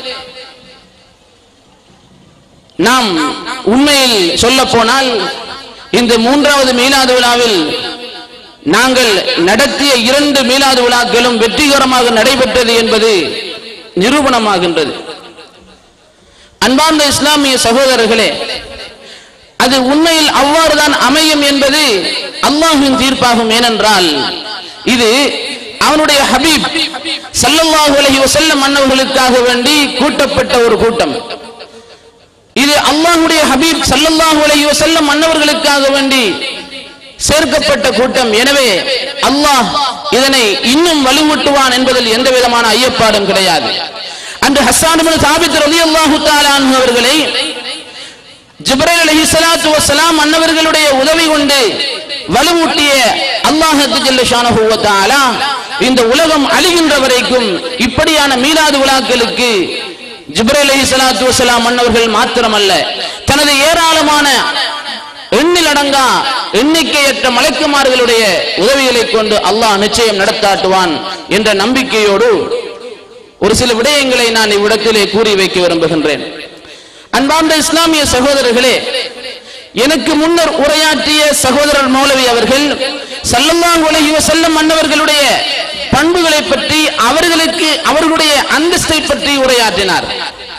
நாம் உண்மையில் சொல்ல போனால் இந்த மூன்றாவது மீலாது விழாவில் நாங்கள் நடத்திய இரண்டு மீலாது விழாக்களும் வெற்றிகரமாக நடைபெற்றது என்பது நிரூபணமாகின்றது அன்பார்ந்த இஸ்லாமிய சகோதரர்களே அது உண்மையில் அவ்வாறுதான் அமையும் என்பது அல்லாஹின் தீர்ப்பாகும் ஏனென்றால் இது அவனுடைய ஹபீப் சல்லல்லாஹு அலைஹி வஸல்லம் அன்னவர்களுக்காக வேண்டி கூட்டப்பட்ட ஒரு கூட்டம் இது அல்லாஹ்வுடைய ஹபீப் சல்லல்லாஹு அலைஹி வஸல்லம் அன்னவர்களுக்காக வேண்டி சேர்க்கப்பட்ட கூட்டம் எனவே அல்லாஹ் இதனை இன்னும் வலுவூட்டுவான் என்பதில் எந்த விதமான ஐயப்பாடும் கிடையாது அன்று ஹஸ்ஸான் இப்னு சாபித் ரலியல்லாஹு தஆலா அன்ஹு அவர்களை ஜிப்ரைல் அலைஹிஸ்ஸலாத்து வஸ்ஸலாம் அன்னவர்களுடைய உதவி கொண்டு வலுவூட்டிய அல்லாஹ் ஜல்ல ஷானஹு வ தஆலா இந்த உலகம் அழிகின்ற வரைக்கும் இப்படியான மீலாது விழாக்களுக்கு ஜிப்ரைல் அலைஹிஸ்ஸலாத்து வஸ்ஸலாம் அன்னவர்கள் மாத்திரமல்ல தனது ஏராளமான எண்ணில் அடங்கா எண்ணிக்கையற்ற மலைக்குமார்களுடைய உதவிகளை கொண்டு அல்லாஹ் நிச்சயம் நடத்தாட்டுவான் என்ற நம்பிக்கையோடு ஒரு சில விடயங்களை நான் இவ்விடத்திலே கூறி வைக்க விரும்புகின்றேன் அன்பார்ந்த இஸ்லாமிய சகோதரர்களே எனக்கு முன்னர் உரையாற்றிய சகோதரர் மௌலவி அவர்கள் சல்லல்லாஹு அலைஹி வஸல்லம் மன்னவர்களுடைய பண்புகளை பற்றி அவர்களுக்கு அவர்களுடைய அந்தஸ்தை பற்றி உரையாற்றினார்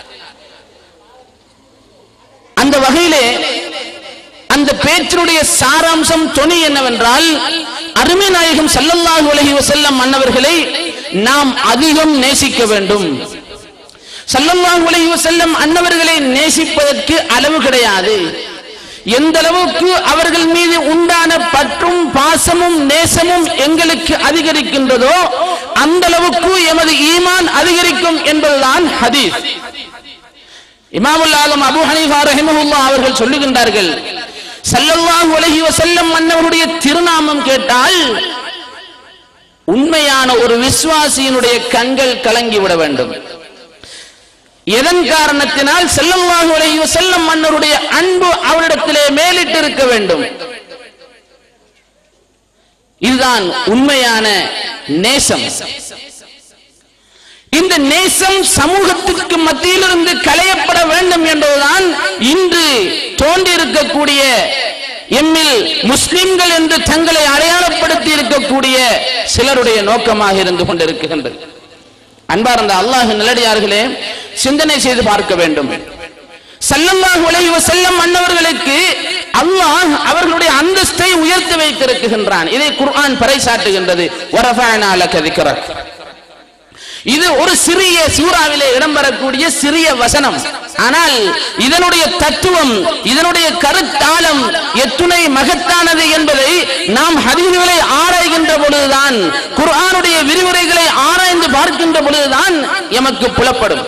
அந்த வகையிலே அந்த பேச்சினுடைய சாராம்சம் துணி என்னவென்றால் அருமை நாயகம் சல்லல்லாஹு அலைஹி வஸல்லம் மன்னவர்களை நாம் அதிகம் நேசிக்க வேண்டும் ஸல்லல்லாஹு அலைஹி வஸல்லம் அன்னவர்களை நேசிப்பதற்கு அளவு கிடையாது எந்த அளவுக்கு அவர்கள் மீது உண்டான பற்றும் பாசமும் நேசமும் எங்களுக்கு அதிகரிக்கின்றதோ அந்த அளவுக்கு எமது ஈமான் அதிகரிக்கும் என்பதுதான் ஹதீஸ் இமாமுல் ஆலம் அபு ஹனீஃபா ரஹிமஹுல்லா அவர்கள் சொல்லுகின்றார்கள் ஸல்லல்லாஹு அலைஹி வஸல்லம் அன்னவருடைய திருநாமம் கேட்டால் உண்மையான ஒரு விசுவாசியினுடைய கண்கள் கலங்கி விட வேண்டும் எதன் காரணத்தினால் ஸல்லல்லாஹு அலைஹி வஸல்லம் மன்னருடைய அன்பு அவரிடத்திலே மேலிட்டு இருக்க வேண்டும் இதுதான் உண்மையான நேசம் இந்த நேசம் சமூகத்திற்கு மத்தியிலிருந்து களையப்பட வேண்டும் என்பதுதான் இன்று தோன்றியிருக்கக்கூடிய எம்மில் முஸ்லிம்கள் என்று தங்களை அடையாளப்படுத்தி இருக்கக்கூடிய சிலருடைய நோக்கமாக இருந்து கொண்டிருக்கின்றது அன்பார்ந்த அல்லாஹ் நல்லடியார்களே சிந்தனை செய்து பார்க்க வேண்டும் ஸல்லல்லாஹு அலைஹி வஸல்லம் அன்னவர்களுக்கு அல்லாஹ் அவர்களுடைய அந்தஸ்தை உயர்த்தி வைத்திருக்கின்றான் இதை குர்ஆன் பறைசாட்டுகின்றது வரஃபஅனா லக திக்ரக் இது ஒரு சிறிய சூறாவிலே இடம்பெறக்கூடிய சிறிய வசனம் ஆனால் இதனுடைய தத்துவம் இதனுடைய கருத்தாளம் எத்துணை மகத்தானது என்பதை நாம் ஹதீதுகளை ஆராய்கின்ற பொழுதுதான் குர்ஆனுடைய விரிவுரைகளை ஆராய்ந்து பார்க்கின்ற பொழுதுதான் எமக்கு புலப்படும்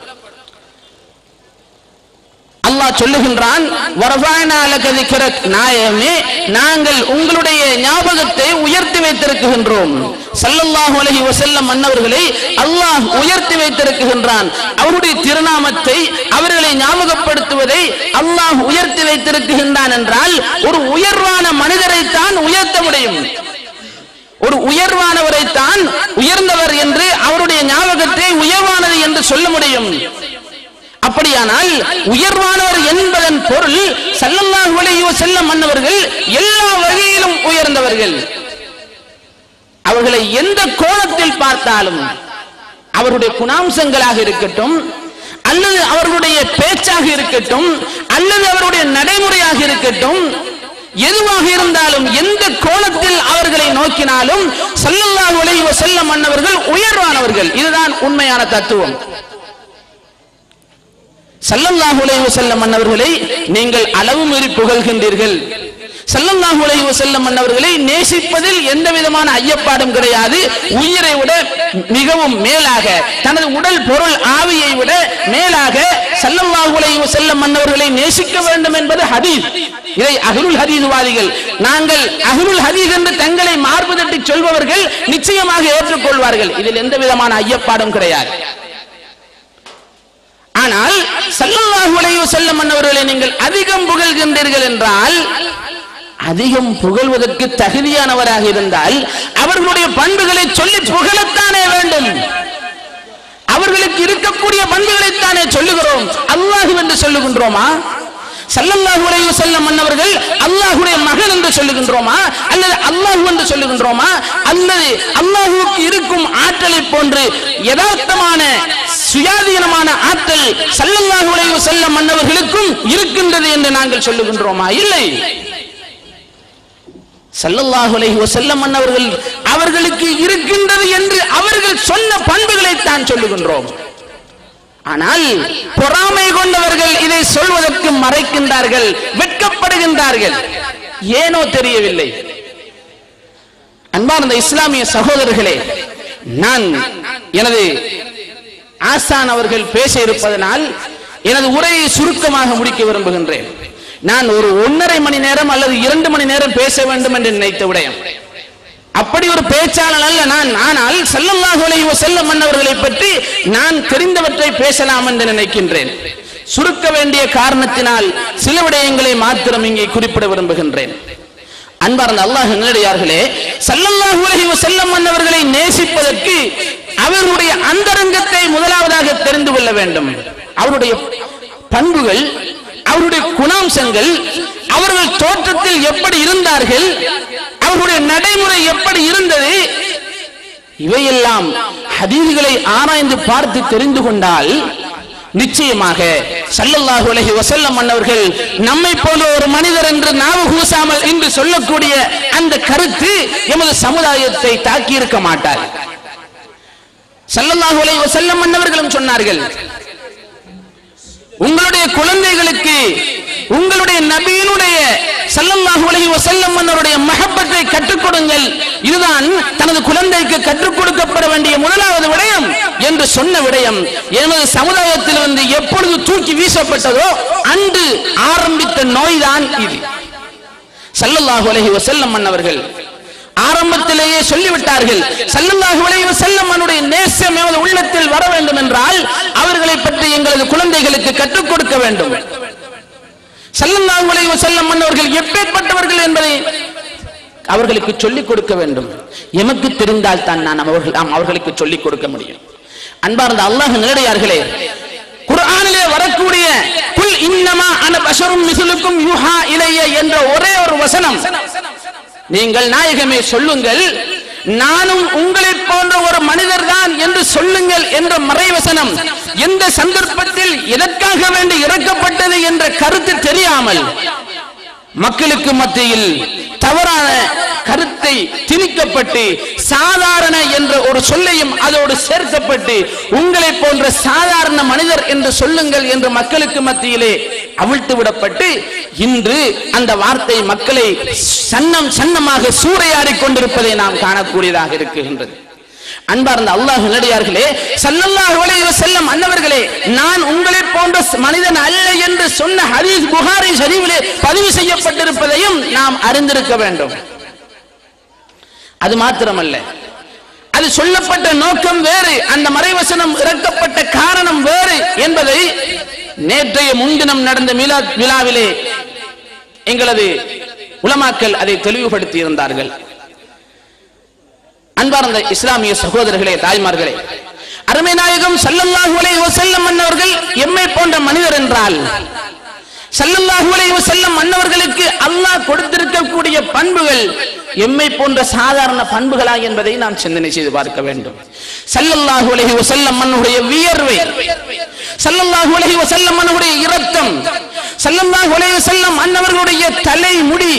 அல்லாஹ் சொல்லுகின்றான் வரஃபஅனா லக திக்ரக் நாயகமே நாங்கள் உங்களுடைய ஞாபகத்தை உயர்த்தி வைத்திருக்கின்றோம் ஸல்லல்லாஹு அலைஹி வஸல்லம் மன்னவர்களை அல்லாஹ் உயர்த்தி வைத்திருக்கின்றான் அவருடைய திருநாமத்தை அவர்களை ஞாபகப்படுத்துவதை அல்லாஹ் உயர்த்தி வைத்திருக்கின்றான் என்றால் ஒரு உயர்வான மனிதரை தான் உயர்த்த முடியும் ஒரு உயர்வானவரைத்தான் உயர்ந்தவர் என்று அவருடைய ஞாபகத்தை உயர்வானது என்று சொல்ல முடியும் அப்படியானால் உயர்வானவர் என்பதன் பொருள் ஸல்லல்லாஹு அலைஹி வஸல்லம் மன்னவர்கள் எல்லா வகையிலும் உயர்ந்தவர்கள் அவர்களை எந்த கோணத்தில் பார்த்தாலும் அவருடைய குணாம்சங்களாக இருக்கட்டும் அல்லது அவர்களுடைய பேச்சாக இருக்கட்டும் அல்லது அவருடைய நடைமுறையாக இருக்கட்டும் எதுவாக இருந்தாலும் எந்த கோணத்தில் அவர்களை நோக்கினாலும் ஸல்லல்லாஹு அலைஹி வஸல்லம் மன்னவர்கள் உயர்வானவர்கள் இதுதான் உண்மையான தத்துவம் ஸல்லல்லாஹு அலைஹி வஸல்லம் மன்னவர்களை நீங்கள் அளவு மீறி புகழ்கின்றீர்கள் ஸல்லல்லாஹு அலைஹி வஸல்லம் மன்னவர்களை நேசிப்பதில் எந்த விதமான ஐயப்பாடும் கிடையாது உயிரை விட மிகவும் மேலாக தனது உடல் பொருள் ஆவியை விட மேலாக ஸல்லல்லாஹு அலைஹி வஸல்லம் மன்னவர்களை நேசிக்க வேண்டும் என்பது ஹதீஸ் இதை அஹ்லுல் ஹதீஸ்வாதிகள் நாங்கள் அஹ்லுல் ஹதீஸ் என்று தங்களை மார்பு தட்டி சொல்பவர்கள் நிச்சயமாக ஏற்றுக்கொள்வார்கள் இதில் எந்த விதமான ஐயப்பாடும் கிடையாது ஆனால் ஸல்லல்லாஹு அலைஹி வஸல்லம் அன்னவர்களை நீங்கள் அதிகம் புகழ்கின்றீர்கள் என்றால் அதிகம் புகழ்வதற்கு தகுதியானவராக இருந்தால் அவர்களுடைய பண்புகளை சொல்லி புகழத்தானே வேண்டும் அவர்களுக்கு இருக்கக்கூடிய பண்புகளைத்தானே சொல்லுகிறோம் அல்லாஹ் என்று சொல்லுகின்றோமா ஸல்லல்லாஹு அலைஹி வஸல்லம் மன்னவர்கள் அல்லாஹ்வுடைய மகன் என்று சொல்லுகின்றோமா அல்லது அல்லாஹ் என்று சொல்லுகின்றோமா அல்லது அல்லாஹ்வுக்கு இருக்கும் ஆற்றலை போன்று யதார்த்தமான சுயாதீனமான ஆற்றல் ஸல்லல்லாஹு அலைஹி வஸல்லம் மன்னவர்களுக்கும் இருக்கின்றது என்று நாங்கள் சொல்லுகின்றோமா இல்லை ஸல்லல்லாஹு அலைஹி வஸல்லம் மன்னவர்கள் அவர்களுக்கு இருக்கின்றது என்று அவர்கள் சொன்ன பண்புகளை தான் சொல்லுகின்றோம் ஆனால் பொறாமை கொண்டவர்கள் இதை சொல்வதற்கு மறைக்கின்றார்கள் வெட்கப்படுகின்றார்கள் ஏனோ தெரியவில்லை அன்பார்ந்த இஸ்லாமிய சகோதரர்களே நான் எனது ஆசான் அவர்கள் பேச இருப்பதனால் எனது உரையை சுருக்கமாக முடிக்க விரும்புகின்றேன் நான் ஒரு ஒன்றரை மணி நேரம் அல்லது இரண்டு மணி நேரம் பேச வேண்டும் என்று நினைத்த விடயம் அப்படி ஒரு பேச்சாளர் அல்ல நான் ஆனால் ஸல்லல்லாஹு அலைஹி வஸல்லம் மன்னவர்களை பற்றி நான் தெரிந்தவற்றை பேசலாம் என்று நினைக்கின்றேன் சுருக்க வேண்டிய காரணத்தினால் சில விடயங்களை மாத்திரம் இங்கே குறிப்பிட விரும்புகின்றேன் அன்பார்ந்த அல்லாஹ் நல்லடியார்களே ஸல்லல்லாஹு அலைஹி வஸல்லம் மன்னவர்களை நேசிப்பதற்கு அவர்களுடைய அந்தரங்கத்தை முதலாவதாக தெரிந்து கொள்ள வேண்டும் அவருடைய பண்புகள் அவருடைய குணாம்சங்கள் அவர்கள் தோற்றத்தில் எப்படி இருந்தார்கள் அவர்களுடைய நடைமுறை எப்படி இருந்தது இவையெல்லாம் ஹதீதுகளை ஆராய்ந்து பார்த்து தெரிந்து கொண்டால் நிச்சயமாக ஸல்லல்லாஹு அலைஹி வஸல்லம் மன்னவர்கள் நம்மை போன்ற ஒரு மனிதர் என்று நாவு கூசாமல் என்று சொல்லக்கூடிய அந்த கருத்து எமது சமுதாயத்தை தாக்கி இருக்க மாட்டார் ஸல்லல்லாஹு அலைஹி வஸல்லம் அன்னவர்களும் சொன்னார்கள் உங்களுடைய குழந்தைகளுக்கு உங்களுடைய நபியினுடைய ஸல்லல்லாஹு அலைஹி வஸல்லம் அன்னருடைய மஹப்பத்தை கற்றுக் கொடுங்கள் இதுதான் தனது குழந்தைக்கு கற்றுக் கொடுக்கப்பட வேண்டிய முதலாவது விடயம் என்று சொன்ன விடயம் எனது சமுதாயத்தில் வந்து எப்பொழுது தூக்கி வீசப்பட்டதோ அன்று ஆரம்பித்த நோய்தான் இது ஸல்லல்லாஹு அலைஹி வஸல்லம் அன்னவர்கள் ஆரம்பத்திலேயே சொல்லிவிட்டார்கள் ஸல்லல்லாஹு அலைஹி வஸல்லம் அவருடைய நேசம் எமது உள்ளத்தில் வர வேண்டும் என்றால் அவர்களை பற்றி எங்களது குழந்தைகளுக்கு கற்றுக் கொடுக்க வேண்டும் ஸல்லல்லாஹு அலைஹி வஸல்லம் அவர்கள் எப்பேற்பட்டவர்கள் என்பதை அவர்களுக்கு சொல்லிக் கொடுக்க வேண்டும் எமக்கு தெரிந்தால் தான் நான் அவர்கள் நாம் அவர்களுக்கு சொல்லிக் கொடுக்க முடியும் அன்பார்ந்த அல்லாஹ் நேரடியார்களே குர்ஆனிலே வரக்கூடிய குல் இன்னமா அன பஷரும் மிஸ்லுக்கும் யுஹா இலைய என்ற ஒரே ஒரு வசனம் நீங்கள் நாயகமே சொல்லுங்கள் நானும் உங்களை போன்ற ஒரு மனிதர் தான் என்று சொல்லுங்கள் என்ற மறைவசனம் எந்த சந்தர்ப்பத்தில் எதற்காக வேண்டி இறக்கப்பட்டது என்ற கருத்து தெரியாமல் மக்களுக்கு மத்தியில் தவறான கருத்தை திணிக்கப்பட்டு சாதாரண என்ற ஒரு சொல்லையும் அதோடு சேர்க்கப்பட்டு உங்களை போன்ற சாதாரண மனிதர் என்று சொல்லுங்கள் என்று மக்களுக்கு மத்தியிலே அவிழ்த்து விடப்பட்டு இன்று அந்த வார்த்தை மக்களை சன்னம் சன்னமாக சூறையாடிக் கொண்டிருப்பதை நாம் காணக்கூடியதாக இருக்குகின்றது அன்பார்ந்த அல்லாஹ் நல்லடியார்களே ஸல்லல்லாஹு அலைஹி வஸல்லம் அன்னவர்களே நான் உங்களை போன்ற மனிதன் அல்ல என்று சொன்ன ஹதீஸ் புகாரி ஷரீஃபிலே பதிவு செய்யப்பட்டிருப்பதையும் நாம் அறிந்திருக்க வேண்டும் அது மாத்திரமல்ல அது சொல்லப்பட்ட நோக்கம் வேறு அந்த மறைவசனம் இறக்கப்பட்ட காரணம் வேறு என்பதை நேற்றைய முன்தினம் நடந்த மிலாத் விழாவிலே எங்களது உலமாக்கள் அதை தெளிவுபடுத்தி இருந்தார்கள் அன்பார்ந்த இஸ்லாமிய சகோதரர்களே தாய்மார்களே அருமை நாயகம் ஸல்லல்லாஹு அலைஹி வஸல்லம் அன்னவர்கள் எம்மை போன்ற மனிதர் என்றால் ஸல்லல்லாஹு அலைஹி வஸல்லம் அன்னவர்களுக்கு அல்லாஹ் கொடுத்திருக்கக்கூடிய பண்புகள் எம்மை போன்ற சாதாரண பண்புகளா என்பதை நாம் சிந்தனை செய்து பார்க்க வேண்டும் ஸல்லல்லாஹு அலைஹி வஸல்லம் அன்னுடைய வியர்வை ஸல்லல்லாஹு அலைஹி வஸல்லம் அன்னுடைய இரத்தம் ஸல்லல்லாஹு அலைஹி வஸல்லம் அன்னவர்களுடைய தலைமுடி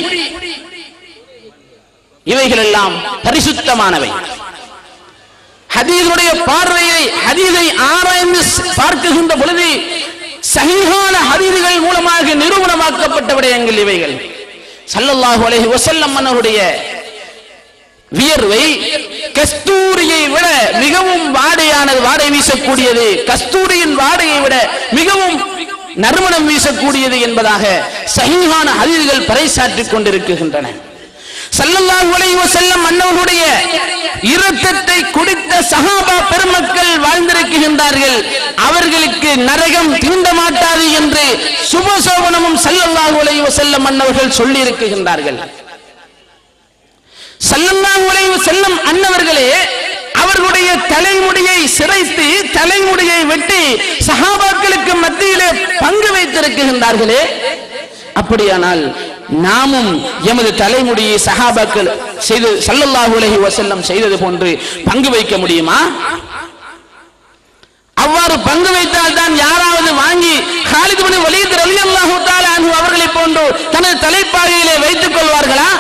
இவைகள் எல்லாம் பரிசுத்தமானவை ஹதீஸுடைய பார்வையை ஹதீஸை ஆராய்ந்து பார்க்குகின்ற பொழுது சஹீஹான ஹதீதுகள் மூலமாக நிரூபணமாக்கப்பட்ட விடயங்கள் இவைகள் ஸல்லல்லாஹு அலைஹி வஸல்லம் அவருடைய வியர்வை கஸ்தூரியை விட மிகவும் வாடையானது வாடை வீசக்கூடியது கஸ்தூரியின் வாடையை விட மிகவும் நறுமணம் வீசக்கூடியது என்பதாக சஹீஹான ஹதீதுகள் பறைசாற்றிக் கொண்டிருக்கின்றன ஸல்லல்லாஹு அலைஹி வஸல்லம் அன்னவருடைய இரத்தத்தை குடித்த சஹாபா பெருமக்கள் வாழ்ந்திருக்கின்றார்கள் அவர்களுக்கு நரகம் தீண்ட மாட்டாது என்று சுபசோபனமும் ஸல்லல்லாஹு அலைஹி வஸல்லம் அன்னவர்கள் சொல்லி இருக்கின்றார்கள் ஸல்லல்லாஹு அலைஹி வஸல்லம் அன்னவர்களே அவர்களுடைய தலைமுடியை சிரைத்து தலைமுடியை வெட்டி சஹாபாக்களுக்கு மத்தியிலே பங்கு வைத்திருக்கின்றார்களே அப்படியானால் நாமும் எமது தலைமுடியை சஹாபாக்கள் செய்து ஸல்லல்லாஹு அலைஹி வஸல்லம் செய்தது போன்று பங்கு வைக்க முடியுமா அவ்வாறு பங்கு வைத்தால் தான் யாராவது வாங்கி காலித் பின் வலீத் ரலியல்லாஹு தஆலா அன்ஹு அவர்களை போன்று தனது தலைப்பாகையிலே வைத்துக் கொள்வார்களா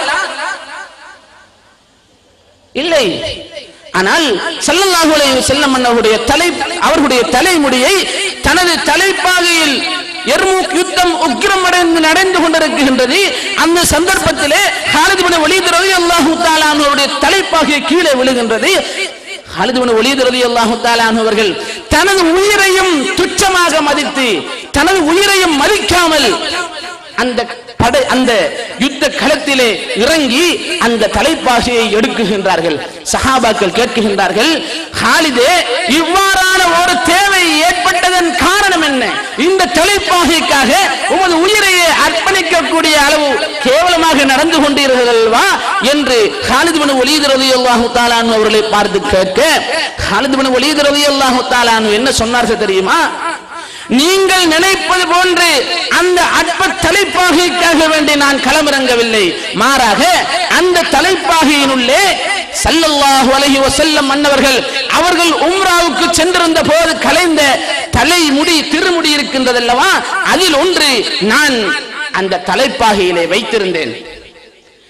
இல்லை ஆனால் ஸல்லல்லாஹு அலைஹி வஸல்லம் அவருடைய தலை அவர்களுடைய தலைமுடியை தனது தலைப்பாகையில் எர்மூக் யுத்தம் உக்கிரம் அடைந்து நடந்து கொண்டிருக்கின்றது அந்த சந்தர்ப்பத்திலே ஹாலித் பின் வலீத் ரலியல்லாஹு தஆலா அவருடைய தலைப்பாகை கீழே விழுகின்றது ஹாலித் பின் வலீத் ரலியல்லாஹு தஆலா அவர்கள் தனது உயிரையும் துச்சமாக மதித்து தனது உயிரையும் மதிக்காமல் அந்த படை அந்த யுத்த களத்திலே இறங்கி அந்த தலைப்பாகையை எடுக்குகின்றார்கள் சஹாபாக்கள் கேட்குகின்றார்கள் ஹாலிதே இவ்வாறான ஒரு தேவை ஏற்பட்டதன் காரணம் என்ன இந்த தலைப்பாகைக்காக உமது உயிரையே அர்ப்பணிக்கக்கூடிய அளவு கேவலமாக நடந்து கொண்டீர்கள்வா என்று ஹாலித் பின் வலீத் ரலியல்லாஹு தஆலா அன்ஹு அவர்களை பார்த்து கேட்க ஹாலித் பின் வலீத் ரலியல்லாஹு தஆலா அன்ஹு என்ன சொன்னார்கள் தெரியுமா நீங்கள் நினைப்பது போன்று அந்த அற்ப தலைப்பாகைக்காக வேண்டி நான் களமிறங்கவில்லை மாறாக அந்த தலைப்பாகையினுள்ளே சல்லல்லாஹு அலைஹி வஸல்லம் மன்னவர்கள் அவர்கள் உம்ராவுக்கு சென்றிருந்த போது கலைந்த தலைமுடி திருமுடி இருக்கின்றதல்லவா அதில் ஒன்று நான் அந்த தலைப்பாகையிலே வைத்திருந்தேன்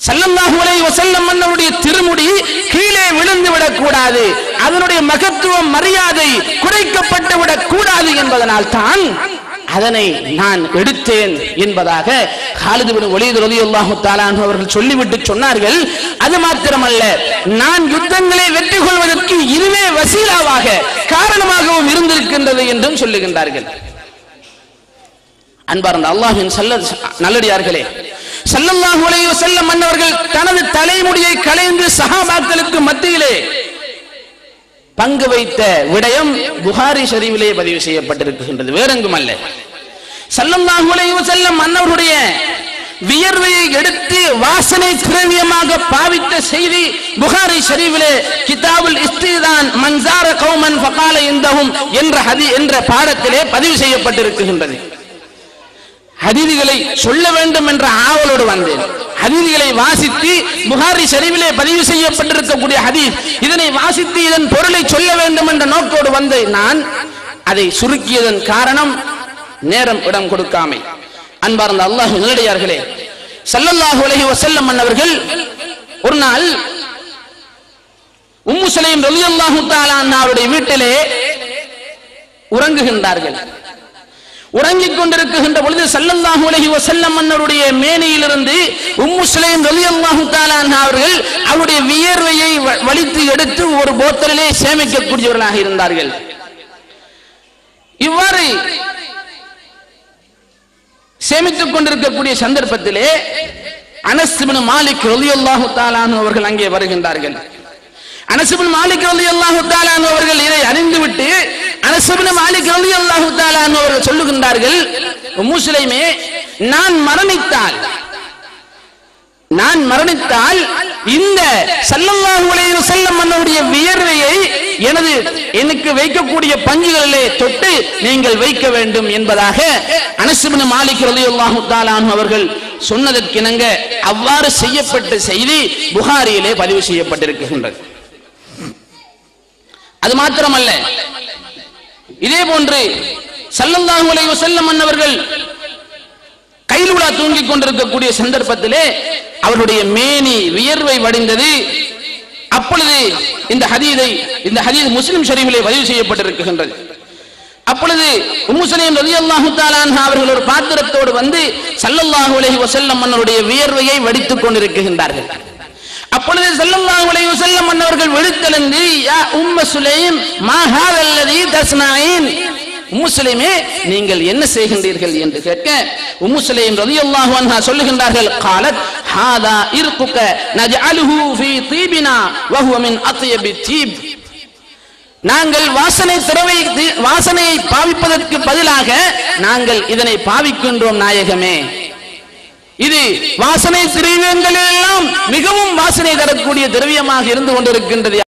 ஸல்லல்லாஹு அலைஹி வஸல்லம் மன்னருடைய திருமுடி கீழே விழுந்து விடக்கூடாது அதனுடைய மகத்துவம் மரியாதை குறைக்கப்பட்டு விடக்கூடாது என்பதனால் தான் அதனை நான் எடுத்தேன் என்பதாக காலிது பின் வலீத் ரலியல்லாஹு தஆலா அன்ஹு அவர்கள் சொல்லிவிட்டு சொன்னார்கள் அது மாத்திரமல்ல நான் யுத்தங்களை வெற்றி கொள்வதற்கு இதுவே வசீலாவாக காரணமாகவும் இருந்திருக்கின்றது என்றும் சொல்லுகின்றார்கள் அன்பார்ந்த அல்லாஹின் சல்ல நல்லடியார்களே ஸல்லல்லாஹு அலைஹி வஸல்லம் மன்னவர்கள் தனது தலைமுடியை களைந்து சஹாபாக்களுக்கு மத்தியிலே பங்கு வைத்த விடயம் புகாரி ஷரீஃபிலே பதிவு செய்யப்பட்டிருக்கின்றது வேறெங்கும் அல்ல ஸல்லல்லாஹு அலைஹி வஸல்லம் மன்னவருடைய வியர்வையை எடுத்து வாசனை திரவியமாக பாவித்த செய்தி புகாரி ஷரீஃபிலே கிதாபுல் இஸ்திதான் மன்சார கௌமன் ஃபகால இந்தஹும் என்ற ஹதி என்ற பாடத்திலே பதிவு செய்யப்பட்டிருக்கின்றது ஹதீதிகளை சொல்ல வேண்டும் என்ற ஆவலோடு வந்தேன் ஹதீதிகளை வாசித்து புகாரி ஷரீஃபிலே பதிவு செய்யப்பட்டிருக்கக்கூடிய ஹதீஸ் இதனை வாசித்து இதன் பொருளை சொல்ல வேண்டும் என்ற நோக்கோடு வந்த நான் அதை சுருக்கியதன் காரணம் நேரம் இடம் கொடுக்காமை அன்பார்ந்த அல்லாஹ் நல்லடியார்களே ஸல்லல்லாஹு அலைஹி வஸல்லம் மன்னவர்கள் ஒரு நாள் உம்மு சலைம் ரலியல்லாஹு தஆலா அன்ஹாவுடைய வீட்டிலே உறங்குகின்றார்கள் உறங்கிக் கொண்டிருக்கின்ற பொழுது சல்லல்லாஹு அலைஹி வஸல்லம் மன்னருடைய மேனியிலிருந்து உம்மு சுலைம் ரலியல்லாஹு தஆலா அன்ஹா அவர்கள் அவருடைய வியர்வையை வ- வலித்து எடுத்து ஒரு போத்தலிலே சேமிக்கக்கூடியவர்களாக இருந்தார்கள் இவ்வாறு சேமித்துக் கொண்டிருக்கக்கூடிய சந்தர்ப்பத்திலே அனஸ் இப்னு மாலிக் ரலியல்லாஹு தஆலா அன்ஹு அவர்கள் அங்கே வருகின்றார்கள் அனஸ் இப்னு மாலிக் ரலியல்லாஹு தஆலா அன்ஹு அவர்கள் இதை அறிந்துவிட்டு அனஸ் இப்னு மாலிக் ரலியல்லாஹு தஆலா அன்ஹு அவர்கள் சொல்லுகின்றார்கள் முஸ்லிமே நான் மரணித்தால் நான் மரணித்தால் இந்த ஸல்லல்லாஹு அலைஹி வஸல்லம் மன்னருடைய வியர்வையை எனது எனக்கு வைக்கக்கூடிய பஞ்சுகளிலே தொட்டு நீங்கள் வைக்க வேண்டும் என்பதாக அனஸ் இப்னு மாலிக் ரலியல்லாஹு தஆலா அன்ஹு அவர்கள் சொன்னதற்கிணங்க அவ்வாறு செய்யப்பட்ட செய்தி புகாரியிலே பதிவு செய்யப்பட்டிருக்கின்றது அது மாத்திரமல்ல இதே போன்று ஸல்லல்லாஹு அலைஹி வஸல்லம் மன்னவர்கள் கைலுலா தூங்கிக் கொண்டிருக்கக்கூடிய சந்தர்ப்பத்திலே அவருடைய மேனி வியர்வை வடிந்தது அப்பொழுது இந்த ஹதீதை இந்த ஹதீஸ் முஸ்லிம் ஷரீஃபிலே பதிவு செய்யப்பட்டிருக்கின்றது அப்பொழுது உம்மு சலீம் ரலியல்லாஹு தஆலா அன்ஹா அவர்கள் ஒரு பாத்திரத்தோடு வந்து ஸல்லல்லாஹு அலைஹி வஸல்லம் மன்னருடைய வியர்வையை வடித்துக் கொண்டிருக்கின்றார்கள் அப்பொழுது ஸல்லல்லாஹு அலைஹி வஸல்லம் மன்னவர்கள் வெளுத்தெழுந்து யா உம்ம சுலைம் மா ஹாதல்லதி தஸ்னாயின் உம்மு சுலைமே நீங்கள் என்ன செய்கின்றீர்கள் என்று கேட்க உம்மு சுலைம் ரலியல்லாஹு அன்ஹா சொல்லுகின்றார்கள் قالت ஹாதா இர்குக நஜஅலுஹு ஃபீ தீபினா வஹுவ மின் அத்யபி தீப் நாங்கள் வாசனை திரவை வாசனையை பாவிப்பதற்கு பதிலாக நாங்கள் இதனை பாவிக்கின்றோம் நாயகமே இது வாசனை திரவியங்கள் எல்லாம் மிகவும் வாசனை தரக்கூடிய திரவியமாக இருந்து கொண்டிருக்கின்றது